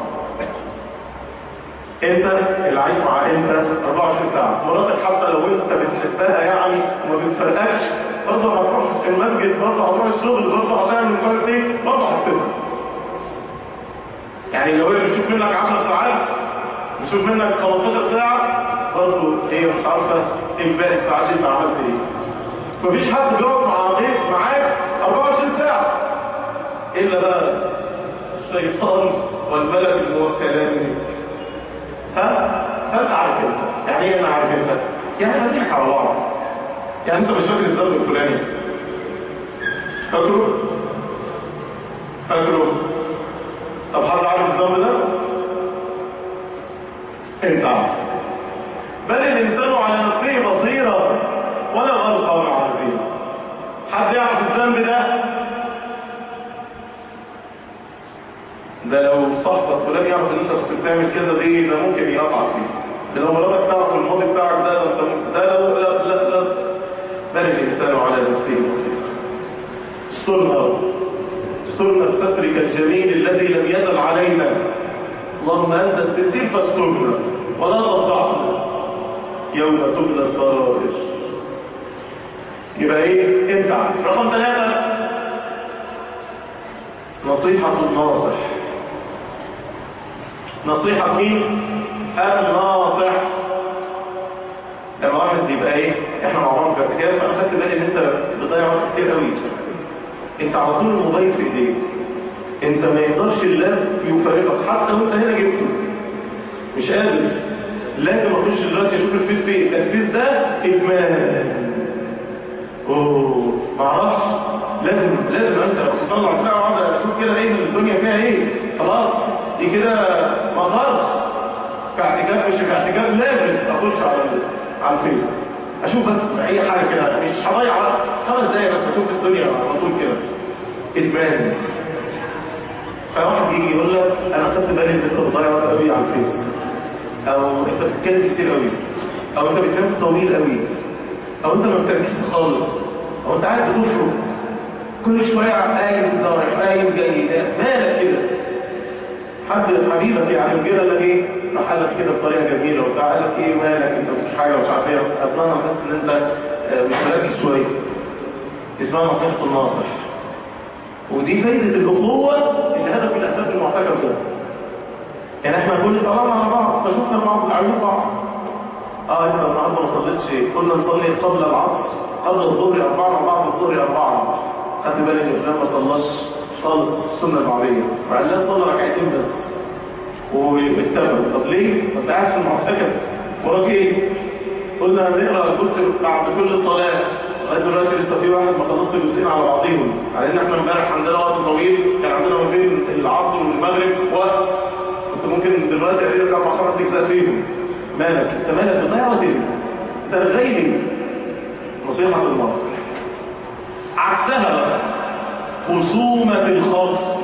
انت اللي عايش مع انت 24 ساعه مراتك حتى لو انت بتحبها يعني وما بتفرقكش برضه هتروح المسجد برضه هتروح الشغل برضه هتعمل مش عارف ايه برضه هتسيبها يعني لو هي بتشوف منك 10 ساعات بتشوف منك 15 ساعه برضه هي مش عارفه الباقي الساعات انت عملت ايه مفيش حد بيقعد مع ضيف معاك 24 ساعة إلا بقى الشيطان والملك الموكلان بك ها؟ فأنت عارف انت يعني ايه انا عارف انت؟ يعني هنضحك على بعض يعني انت مش فاكر الذنب الفلاني فاكره؟ فاكره؟ طب حد عارف الذنب ده؟ انت عارف بل الإنسان على نفسه بصيرة ولا غلق ولا عارفين حد يعرف الذنب ده ده لو صاحبك فلان يعرف ان انت كنت بتعمل كذا دي ده ممكن يقطع فيه ده لو مراتك تعرف الماضي بتاعك ده ده انت ممكن- ده لو لا لا لا بل الانسان على نفسه بصير استرنا استرنا بسترك الجميل الذي لم يزل علينا اللهم انت الستير فاسترنا ولا تفضحنا يوم تبلى السرائر يبقى ايه انت عارف رقم ثلاثة نصيحة الناصح نصيحة مين الناصح لما واحد يبقى ايه احنا مع بعض في اعتكاف انا خدت بالي ان انت بتضيع وقت كتير قوي انت على طول الموبايل في ايديك انت ما يقدرش اللاب يفارقك حتى وانت هنا جبته مش قادر لازم اخش دلوقتي اشوف الفيس فين الفيس ده ادمان اوه معرفش لازم لازم انت تطلع ساعه واحده اشوف كده ايه الدنيا فيها ايه خلاص دي كده ما خلاص في اعتكاف مش في اعتكاف لازم اخش على ال- على الفيس اشوف بس اي حاجه كده مش هضيع وقت خمس دقايق بس اشوف الدنيا على طول كده ادمان فواحد يجي يقول لك انا خدت بالي ان انت بتضيع وقت قوي على الفيس او انت بتتكلم كتير قوي او انت بتنام طويل قوي او انت ما بتركزش خالص او انت قاعد بتفرق كل شويه قايم ضايع قايم جاي ده مالك كده حد حبيبك يعني كده قال لك ايه راح قال لك كده بطريقه جميله وبتاع قال لك ايه مالك انت مش حاجه مش عارف ايه اصلا انا حاسس ان انت آه، مش مركز شويه اسمها نصيحه الناصح ودي فايده الاخوه اللي هدف من اهداف المعتكف ده يعني احنا كل طلعنا على بعض فشوفنا بعض عايزين بعض اه انت النهارده ما صليتش كنا نصلي قبل العصر قبل الظهر اربعه وبعد الظهر اربعه خدت بالك ان فلان ما صلاش صلاه السنه البعديه وعلان صلى ركعتين بس واكتمل طب ليه؟ ما انت قاعد في المعتكف وراك ايه؟ قلنا هنقرا الجزء بعد كل صلاه لغايه دلوقتي لسه في واحد ما خلصش الجزئين على بعضيهم على ان احنا امبارح عندنا وقت طويل كان عندنا ما بين العصر والمغرب وقت انت ممكن دلوقتي قريب اربع خمس اجزاء فيهم مالك انت مالك بتضيع وقت ايه؟ انت غيري نصيحه الناصح عكسها بقى خصومه الخاص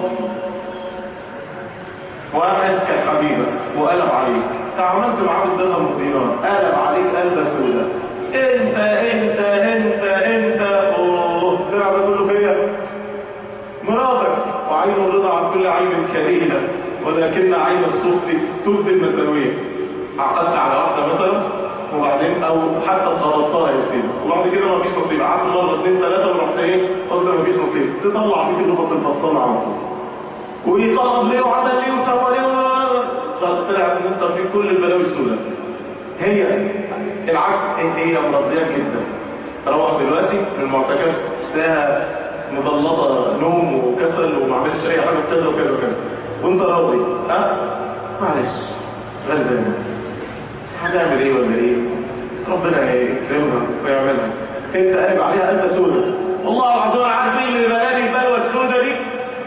واحد كان حبيبك وقلب عليك تعاملت معاه بالدرهم والدينار قلب عليك قلبه سوداء انت انت انت انت اوه الدرع ده كله فيا مراتك وعين الرضا عن كل عيب كريهه ولكن عين الصفت تبدي المساويه عقدت على واحده مثلا وبعدين او حتى اتخبطتها يا سيدي وبعد كده ما فيش نصيب قعدت مره اثنين ثلاثه ورحت ايه قلت ما فيش نصيب تطلع فيك النقط الفصانه على طول ويطلب ليه وعمل ليه وسوى ليه طلع ان انت في كل البلاوي السوداء هي العكس هي مرضية جدا تروح دلوقتي من المعتكف تلاقيها مضلطة نوم وكسل وما عملش اي حاجة كذا وكذا وكذا وانت راضي ها معلش غلبان هنعمل ايه ولا ايه ربنا يكرمها ويعملها انت قلب عليها قلبة سودة والله العظيم انا عارف ايه اللي بلاني البلوى السودة دي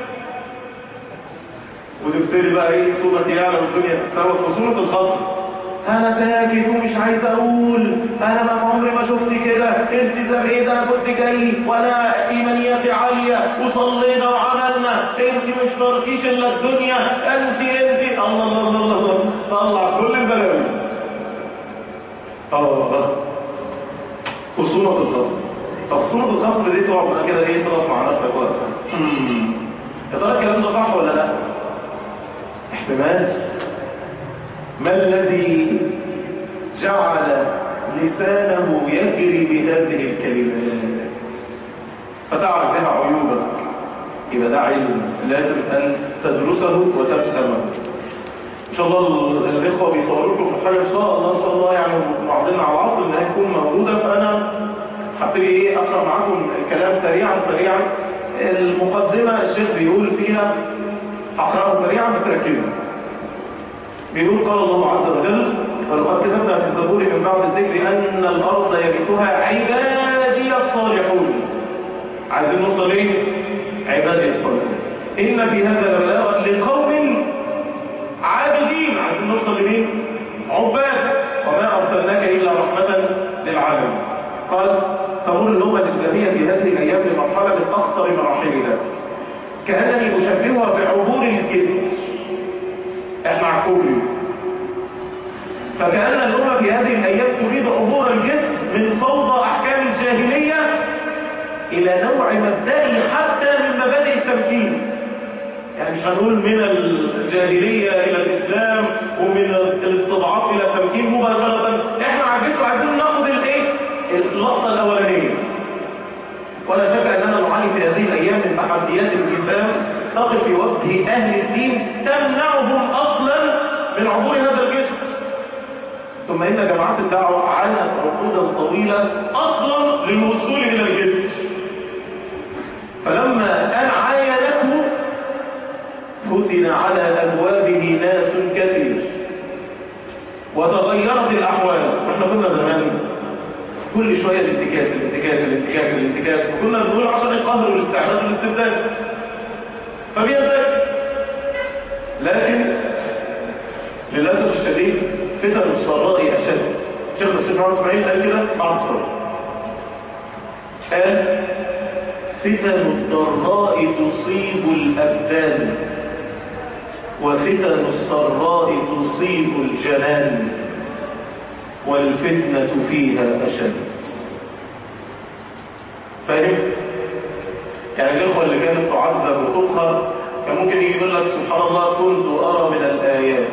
وتبتدي بقى ايه صورة يعلى والدنيا تتسوى في صورة الخط انا ساكت ومش عايز اقول انا ما عمري ما شفت كده انت ده ايه ده انا كنت جاي وانا ايمانياتي عاليه وصلينا وعملنا انت مش تركيش الا الدنيا انت انت الله الله الله الله طلع كل البلاوي اه وصورة الخط طب صورة الخط دي تقعد بقى كده ايه تقف مع نفسك وقت يا ترى الكلام ده صح ولا لا؟ احتمال ما الذي جعل لسانه يجري بهذه الكلمات فتعرف بها عيوبك يبقى ده علم لازم أن تدرسه وتفهمه إن شاء الله الإخوة بيصوروا لكم في حاجة إن شاء الله إن شاء الله يعني معضلنا على العصر إنها تكون موجودة فأنا هبتدي إيه أقرأ معاكم الكلام سريعا سريعا المقدمة الشيخ بيقول فيها هقرأه سريعا بتركيزه بيقول قال الله عز وجل ولقد كتبنا في الزبور من بعد الذكر أن الأرض يرثها عبادي الصالحون عايزين نوصل ايه؟ عبادي الصالحون إن في هذا البلاغ لقوم عابدين عايزين نوصل لمين؟ عباد وما أرسلناك إلا رحمة للعالمين قال تمر الأمة الإسلامية في هذه الأيام بمرحلة من أخطر مراحلها كأنني أشبهها بعبور الجسر احنا عكوبي فكأن الأمة في هذه الأيام تريد عبور الجسم من فوضى أحكام الجاهلية إلى نوع مبدئي حتى من مبادئ التمكين يعني مش هنقول من الجاهلية إلى الإسلام ومن الاستضعاف إلى التمكين مباشرة احنا عايزين عايزين ناخد الايه اللقطة الأولانية ولا شك أننا نعاني في هذه الأيام من تحديات الإسلام تقف في وجه أهل الدين تمنعهم أصلا من عبور هذا الجسم ثم إن جماعات الدعوة عانت عقودا طويلة أصلا للوصول إلى الجسم فلما أن عاينته فتن على أبوابه ناس كثير وتغيرت الأحوال واحنا كنا زمان كل شوية الانتكاس الانتكاس الانتكاس الانتكاس وكنا بنقول عشان القهر والاستعباد والاستبداد فبيزك لكن للأسف الشديد فتن السراء أشد شيخ الشيخ محمد اسماعيل قال كده بعد الصلاة قال فتن الضراء تصيب الأبدان وفتن السراء تصيب الجنان والفتنة فيها أشد فاهم؟ يعني الإخوة اللي كانت تعذب وتقهر كان ممكن يجي يقول لك سبحان الله كنت أرى من الآيات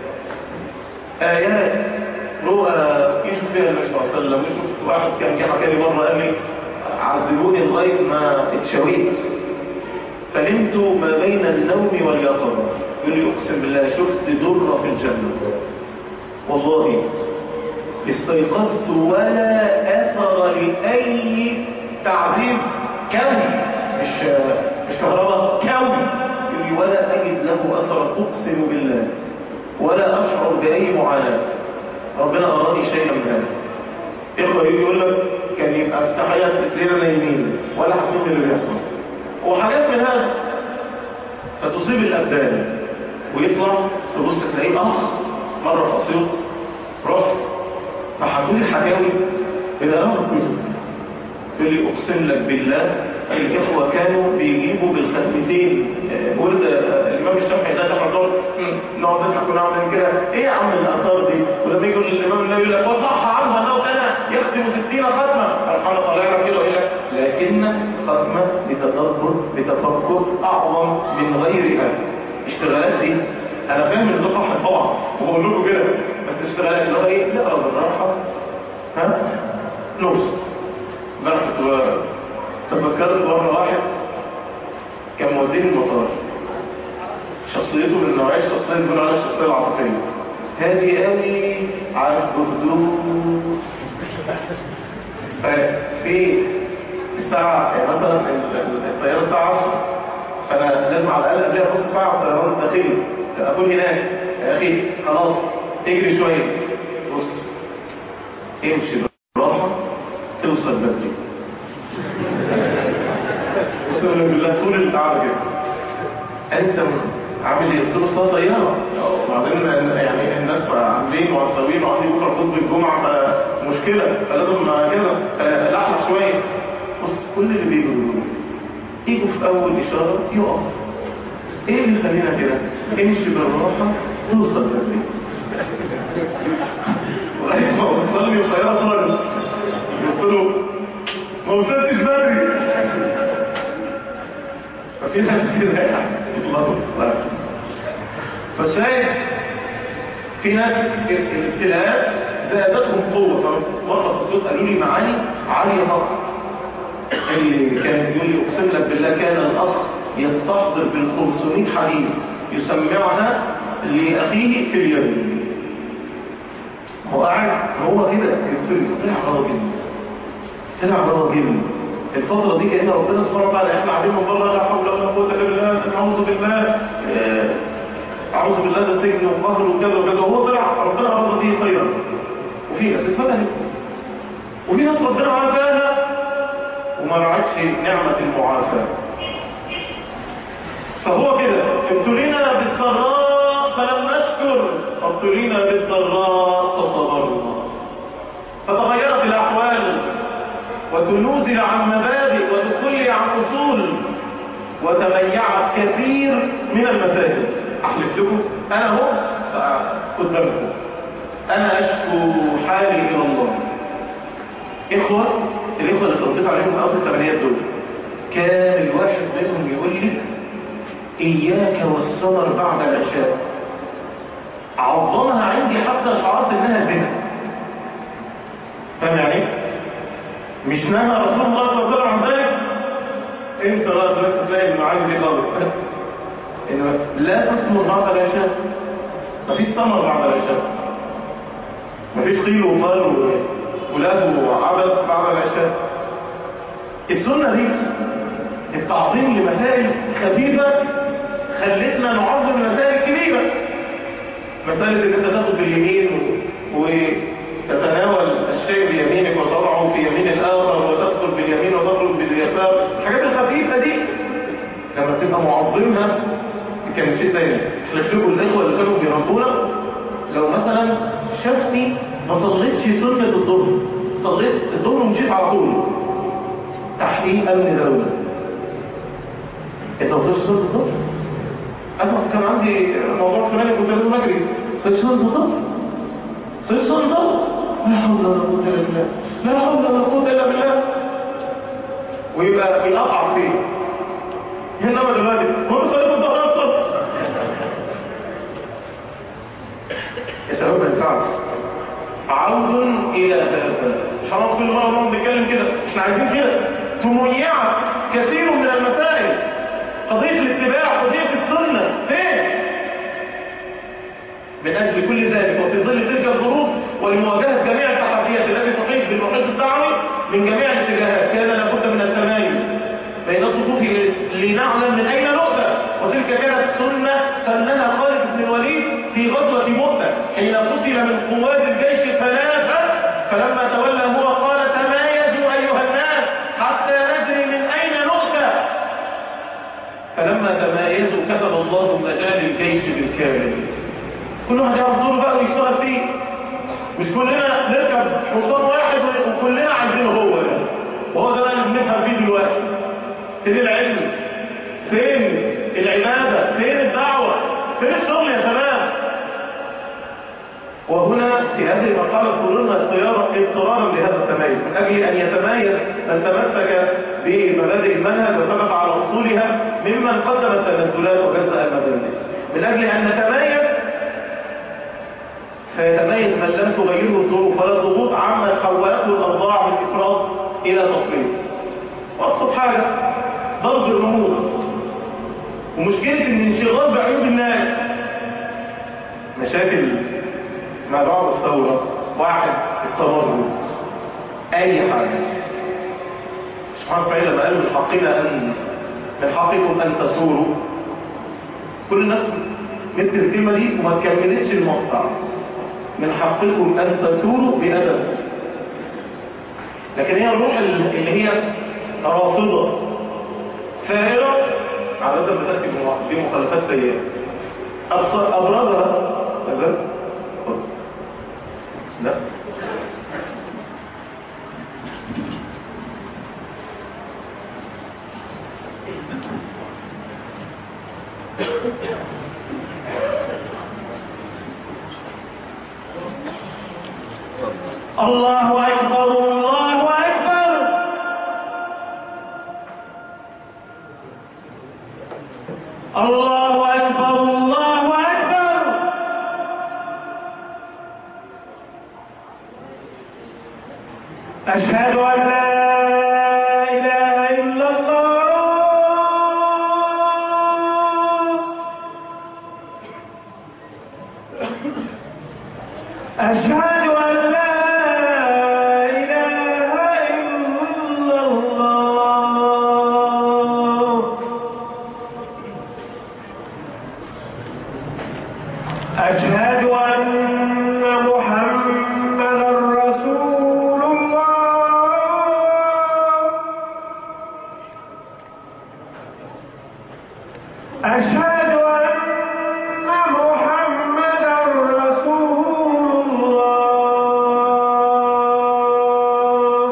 آيات رؤى يشوف فيها النبي صلى الله عليه وسلم يشوف واحد كان كان حكى لي مرة قال لي عذبوني لغاية ما اتشويت فنمت ما بين النوم واليقظة يقول لي أقسم بالله شفت درة في الجنة والله استيقظت ولا أثر لأي تعذيب كوني مش مش كهرباء كوني يقول لي ولا أجد له أثر أقسم بالله ولا أشعر بأي معاناة ربنا أراني شيئا من هذا إخوة يجي يقول لك كان يبقى في تحيات ليلة نايمين ولا حاسين اللي بيحصل وحاجات من هذا فتصيب الأبدان ويطلع تبص تلاقيه أخ مرة في أسيوط رحت فحكوا لي حكاوي إذا أخ يقول لي أقسم لك بالله الإخوة كانوا بيجيبوا بالختمتين ورد الإمام الشافعي ده دخل دور نقعد نضحك ونعمل كده إيه يا عم الآثار دي ولما يقول الإمام النبي يقول لك وصح عنه أنه كان يختم 60 ختمة الحالة طالعة كده وإيه لكن ختمة بتدبر بتفكر أعظم من غيرها اشتغالات دي أنا فاهم إن ده صح طبعا وبقول لكم كده بس اشتغالات اللي هو إيه نقرا بالراحة ها نص انا كنت تفكرت مرة واحد كان موديني المطار شخصيته من نوعية الشخصية اللي بيقولوا عليها الشخصية العاطفية هادي قوي عارف بهدوء في الساعة يعني مثلا الطيارة الساعة 10 فأنا لازم على الأقل قبلها نص ساعة الطيران الداخلي أكون هناك يا أخي خلاص اجري شوية بص امشي بالراحة توصل بدري اقسم بالله طول القعدة كده انت عامل ايه؟ قلت له اصلها طيارة وبعدين يعني الناس عاملين وعصابين وعندي بكره خطبة الجمعة فمشكلة فلازم كده لحظة شوية بص كل اللي بيجوا يقولوا يجوا في اول اشارة يقف ايه اللي خلينا كده؟ امشي بالراحة توصل بدري لغاية ما وصلني الطيارة خالص قلت له ما وصلتش بدري ففي ناس كده يعني الله المستعان فشايف في ناس الابتلاءات زادتهم قوة فمرة في الصوت قالوا لي معاني عالية طبعا اللي كان يقول لي اقسم لك بالله كان الاخ يستحضر بال 500 حديث يسمعها لاخيه في اليمين هو قاعد هو كده طلع راجل طلع راجل الفترة دي كأن ربنا سبحانه وتعالى احنا قاعدين من بره لا حول ولا قوة الا بالله اعوذ بالله اعوذ بالله ده سجن وقهر وكذا وكذا وهو طلع ربنا اراد به خيرا وفي ناس اتفتنت وفي ناس ربنا عافاها وما رعتش نعمة المعافاة فهو كده ابتلينا بالسراء فلم نشكر ابتلينا بالضراء فصبرنا فتغيرت الاحوال وتنوزل عن مبادئ وتخلي عن اصول وتميعت كثير من المساجد احلف لكم انا هو قدامكم انا اشكو حالي الى الله اخوة الاخوة اللي تربيت عليهم في اول الثمانيات دول كان الواحد منهم يقول لي اياك والسمر بعد العشاء عظمها عندي حتى شعرت انها زنا فاهم يعني مش نهى رسول الله صلى الله عليه وسلم عن ذلك انت بقى دلوقتي تلاقي المعاني دي غلط انه لا تسمر بعد العشاء مفيش سمر بعد العشاء مفيش قيل وقال ولاد وعبد بعد العشاء السنة دي التعظيم لمسائل خفيفة خلتنا نعظم المسائل الكبيرة مسألة ان انت تاخد باليمين وتتناول الشيء بيمينك وتضعه في يمين الاخر وتدخل باليمين وتخرج باليسار الحاجات الخفيفة دي لما تبقى معظمها كان شيء تاني احلف لكم الاخوة اللي كانوا بيربونا لو مثلا شافني ما صليتش سنة الظهر صليت الظهر ومشيت على طول تحقيق امن دولة انت ما صليتش سنة الظهر انا كان عندي موضوع فلاني كنت لازم اجري صليت سنة الظهر صليت سنة الظهر لا حول ولا قوة الا بالله لا حول ولا قوة الا بالله ويبقى بيقطع فيه انما دلوقتي هو صليت الظهر اصلا يا شباب ما ينفعش عود الى هذا مش هنقعد كل مره نقعد نتكلم كده احنا عايزين كده تميعت كثير من المسائل قضيه الاتباع قضيه السنه فين من اجل كل ذلك وفي ظل تلك الظروف ولمواجهه جميع التحديات التي تحيط بالمحيط الدعوي من جميع الاتجاهات كان لابد من التمايز بين الصفوف لنعلم من اين نؤتى وتلك كانت سنه سنها خالد بن الوليد في غزوه مؤتة حين قتل من قوات الجيش الثلاثه فلما تولى هو قال تمايزوا ايها الناس حتى ندري من اين نؤتى فلما تمايزوا كتب الله مجال الجيش بالكامل كل واحد يعرف دوره بقى ويشتغل فيه مش كلنا نركب حصان واحد وكلنا عايزينه هو ده وهو ده بقى اللي بنفهم فيه دلوقتي فين العلم فين العبادة فين الدعوة فين الشغل يا شباب وهنا في هذه المرحلة قررنا اختيار اضطرارا لهذا التميز من أجل أن يتميز من تمسك بمبادئ المنهج وثبت على أصولها ممن قدم التنزلات وجزء المدارس من أجل أن نتميز فيتميز من لم تغيره الظروف ولا الضغوط عما حولته الأوضاع من إفراط إلى تفريط وأبسط حاجة ضرب الرموز ومشكلة الانشغال بعيوب الناس مشاكل ما بعد الثورة واحد التمرد أي حاجة سبحانه وتعالى لما قال من حقنا أن من حقكم أن تثوروا كل الناس مثل الكلمة دي وما تكملتش المقطع من حقكم أن تثوروا بأدب لكن هي الروح اللي هي رافضة ثائرة عادة بتأتي بمخالفات سيئة أبرزها كذا لا الله أكبر الله أكبر الله أكبر الله أكبر أشهد أن لا إله إلا الله أشهد أن لا إله إلا الله أشهد أن محمدا رسول الله أشهد أن محمدا رسول الله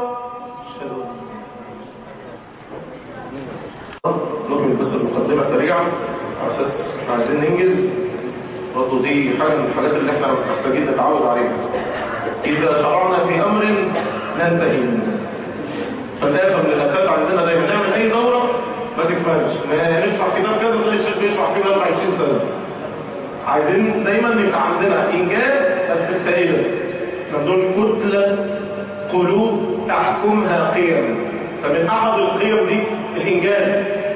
نكمل بس المقدمة سريعا عشان عايزين ننجز برضه دي حاجة من الحاجات اللي احنا محتاجين نتعود عليها إذا شرعنا في أمر ننتهي منه فالآفة من الآفات عندنا دايما نعمل أي دورة ما تكملش ما نشرح كتاب كذا زي الشيخ بيشرح فيه بقى 20 سنة عايزين دايما يبقى عندنا إنجاز بس فائدة نقول كتلة قلوب تحكمها قيم فمن أحد القيم دي الإنجاز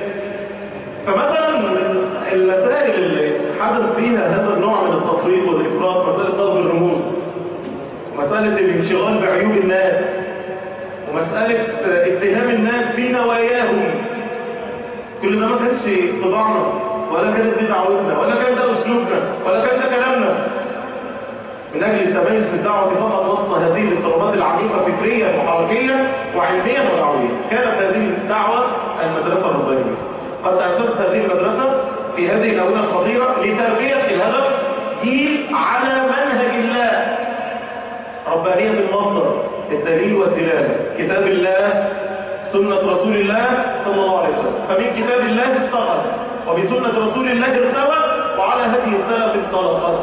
فمثلا من المسائل اللي حدث فيها هذا النوع من التفريط والإفراط مسألة ضرب الرموز ومسألة الانشغال بعيوب الناس ومسألة اتهام الناس في نواياهم كل ده ما كانش طباعنا ولا كانت دي دعوتنا ولا كان ده أسلوبنا ولا كان ده كلامنا من أجل التميز في الدعوة فقط وسط هذه الاضطرابات العنيفة فكريا وحركيا وعلميا ودعويا كانت هذه الدعوة المدرسة الربانية قد أسست هذه المدرسة في هذه الأونة الخطيرة لتربية الهدف جيل على منهج الله ربانية بالمصدر الدليل والدلالة كتاب الله سنة رسول الله صلى الله عليه وسلم فمن كتاب الله استغل وبسنة رسول الله ارتوى وعلى هذه السلف انطلقت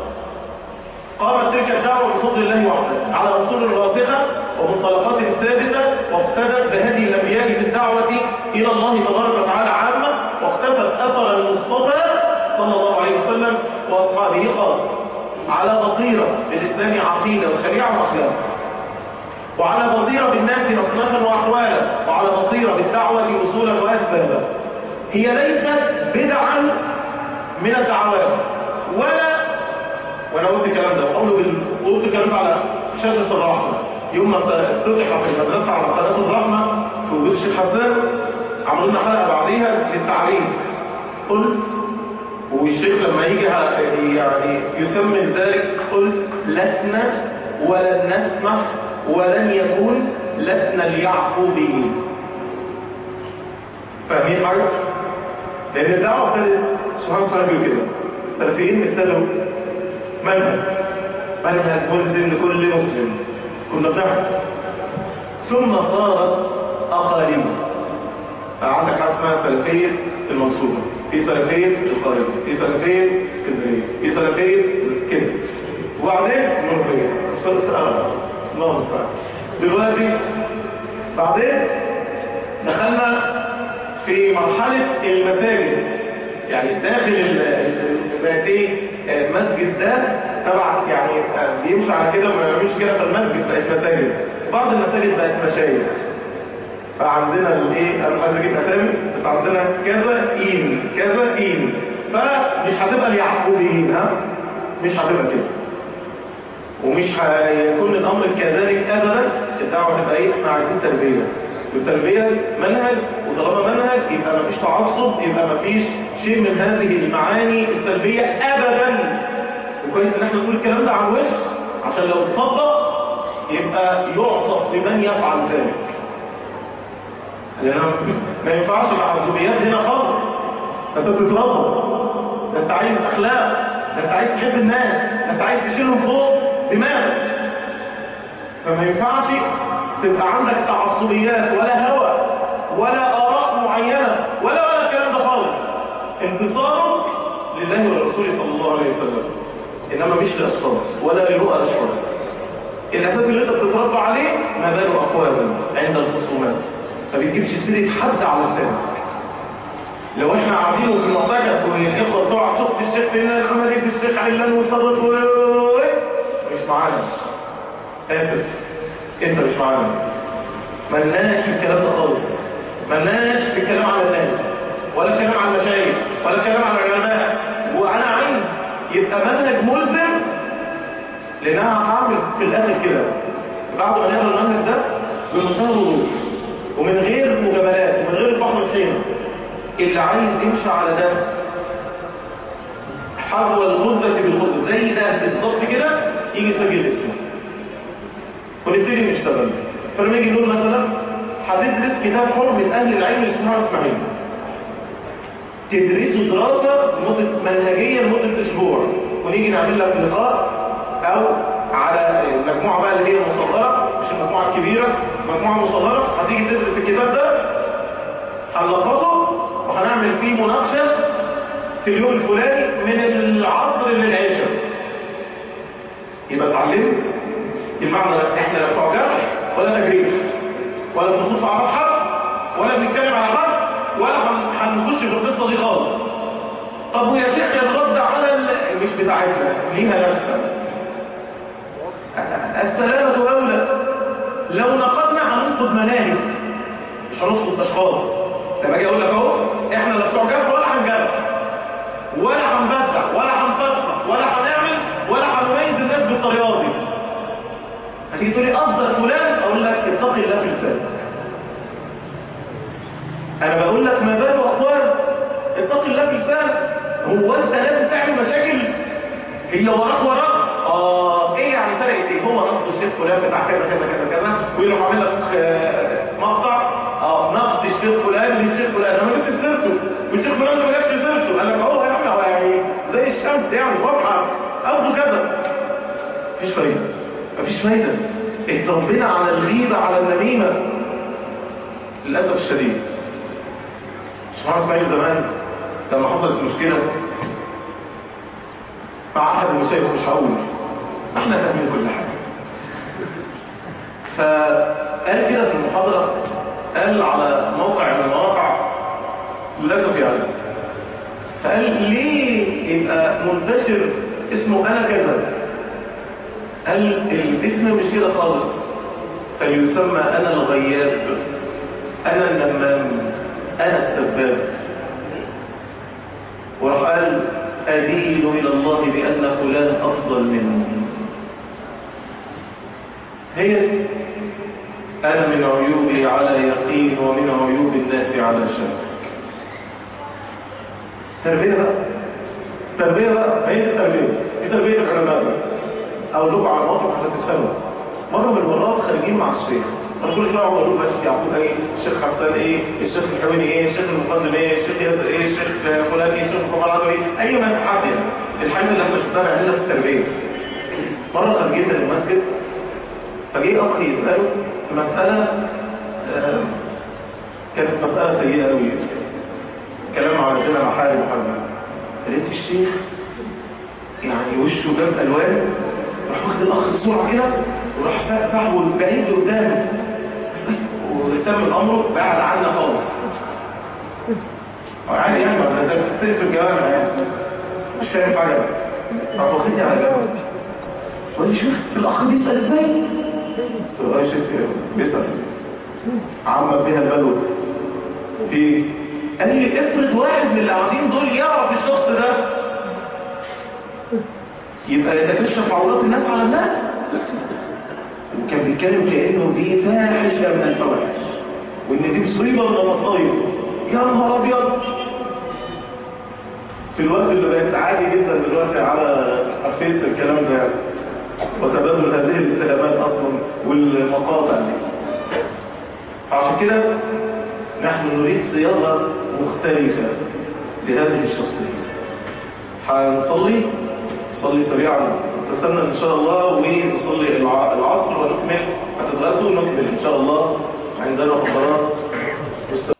قامت تلك الدعوة بفضل الله وحده على أصول راسخة ومنطلقات ثابتة واقتدت بهدي الأنبياء في الدعوة إلى الله تبارك وتعالى عامة واقتفت أثر المصطفى صلى الله عليه وسلم وأصحابه خاصة على بصيرة للإسلام عقيدة وشريعة وأخلاق وعلى بصيرة بالناس أصنافا وأحوالا وعلى بصيرة بالدعوة أصولا وأسبابا هي ليست بدعا من الدعوات ولا وانا قلت الكلام ده وقوله بال... قلت الكلام ده على شاشة الرحمة يوم ما افتتح في المدرسة على قناة الرحمة في وجود الشيخ حسان عملوا لنا حلقة بعديها للتعليم قلت والشيخ لما يجي يعني يكمل ذلك قلت لسنا ولن نسمح ولن يكون لسنا اليعقوبيين فاهمين حاجة؟ لأن الدعوة ابتدت سبحان الله بيقول كده السلفيين ابتدوا منهج منهج ملزم لكل مسلم كنا بنعمل ثم صارت أقاليم عندك حاجة اسمها سلفية المنصورة في سلفية القاهرة في سلفية اسكندرية في سلفية كده وبعدين المنوفية الله المستعان دلوقتي بعدين دخلنا في مرحلة المساجد يعني داخل ال- ال- بقت ايه آه، مسجد ده تبع يعني آه، بيمشي على كده وما يعملش كده في المسجد بقت مساجد بعض المساجد بقت مشايخ فعندنا الايه انا عايز اجيب اسامي بس عندنا كذا اين كذا اين فمش هتبقى اليعقوبيين ها مش هتبقى كده ومش هيكون الامر كذلك ابدا الدعوه تبقى ايه احنا عايزين تربيه والتربيه منهج وطالما منهج يبقى مفيش تعصب يبقى مفيش شيء من هذه المعاني السلبيه ابدا وكويس ان احنا نقول الكلام ده على الوش عشان لو اتطبق يبقى يعصف لمن يفعل ذلك لأن ما ينفعش العصبيات هنا خالص انت بتتربى ده انت عايز اخلاق ده انت عايز تحب الناس ده انت عايز تشيلهم فوق دماغك فما ينفعش تبقى عندك تعصبيات ولا هوى ولا آراء معينة ولا ولا الكلام ده خالص انتصارك لله ولرسوله صلى الله عليه وسلم انما مش لاشخاص ولا لرؤى اشخاص الاساس اللي انت بتتربى عليه ما بال اقواما عند الخصومات ما بتجيبش سيره حد على لسانك لو احنا قاعدين في المعتكف والاخوه بتوع شفت الشيخ فينا العملي في الشيخ علان وصدق و مش معانا اسف انت مش معانا ملناش في الكلام ده خالص ملناش في الكلام على الناس ولا كلام على المشايخ ولا كلام على العلماء وانا عايز يبقى منهج ملزم لان انا هعمل في الاخر كده بعد ما نقرا المنهج ده بمنتهى الوضوح ومن غير مجاملات ومن غير البحر الخيمه اللي عايز يمشي على ده حظوة الغزة بالغزة زي ده بالظبط كده يجي يسجل اسمه ونبتدي نشتغل فلما يجي نقول مثلا هتدرس كتاب حر من اهل العلم اللي اسمه اسماعيل تدرسه دراسة لمدة منهجية لمدة اسبوع ونيجي نعمل لك لقاء او على المجموعة بقى اللي هي مصغرة مش المجموعة الكبيرة مجموعة مصغرة هتيجي تدرس الكتاب ده هنلخصه وهنعمل فيه مناقشة في اليوم الفلاني من العصر للعشاء يبقى اتعلمت المعنى ده احنا لا بتوع جرح ولا تجريح ولا بنخش على حد ولا بنتكلم على حد ولا هن- هنخش في القصه دي خالص طب ويا شيخ الرد على ال- مش بتاعتنا ليها نفسها السلامة أولى لو نقدنا هننقد مناهج مش هنسقط اشخاص لما اجي اقول لك اهو احنا لا بتوع جرح ولا هنجرح ولا هنبدع ولا هنفسر ولا هنعمل ولا هنميز الناس بالطريقه دي هتيجي تقول لي افضل فلان اقول لك اتق الله في لسانك انا بقول لك ما بال اقوال اتق الله في لسانك هو انت لازم تعمل مشاكل هي وراك وراك اه ايه يعني فرقت ايه هو نقد الشيخ فلان بتاع كذا كذا كذا كذا ويروح عامل لك آه، مقطع اه نقد الشيخ فلان للشيخ فلان انا ما جبتش سيرته والشيخ فلان ما جابش سيرته قال لك اهو يا عم هو يعني زي الشمس يعني واضحه قصده كذا مفيش فايده مفيش فايده اتربينا على الغيبه على النميمه للاسف الشديد سبحان اسماعيل زمان لما حصلت مشكله مع احد المشايخ مش هقول احنا فاهمين كل حاجه فقال كده في المحاضره قال على موقع من المواقع للاسف يعني فقال ليه يبقى منتشر اسمه انا كذا قال الاسم مش كده خالص فيسمى انا الغياب انا النمام انا السباب وراح قال أدين إلى الله بأن فلان أفضل منه هي دي. أنا من عيوبي على يقين ومن عيوب الناس على شك تربية بقى تربية بقى هي دي التربية دي تربية العلماء بقى أو لغة على موقف عشان تفهموا مرة من المرات خارجين مع الشيخ أنا كل شوية أقول له بس يعقوب إيه الشيخ حسان إيه الشيخ الحويني إيه الشيخ المقدم إيه الشيخ ياسر إيه الشيخ فلان إيه الشيخ كمال عدوي إيه أي ما حد يعني الحمد لله احنا شفناها عندنا في التربية مرة خارجين من المسجد فجه أخ يسأله في مسألة آه، كانت مسألة سيئة أوي كلام على سنة محارم محمد لقيت الشيخ يعني وشه جاب ألوان راح واخد الأخ بسرعة كده وراح صاحبه البعيد قدامه وتم الأمر بعد عنا خالص عادي يعني ولا ده حاجتين في الجامعة يعني مش فاهم حاجة راح واخدني على جنب وقال لي شفت الأخ بيسأل ازاي؟ قلت له اه يا شيخ بيسأل عمك بيها البلوى في قال لي افرض واحد من اللي قاعدين دول يعرف الشخص ده يبقى يتكشف عورات الناس على الناس وكان بيتكلم كأنه دي فاحشة من الفواحش وإن دي مصيبة من المصايب يا نهار أبيض في الوقت اللي بقت عادي جدا دلوقتي على الفيس الكلام ده وتبادل هذه الاتهامات أصلا والمقاطع دي عشان كده نحن نريد صياغة مختلفة لهذه الشخصية هنصلي نصلي سريعا نستنى ان شاء الله ونصلي الع- العصر ونكمل هتتغدوا ونكمل ان شاء الله عندنا محاضرات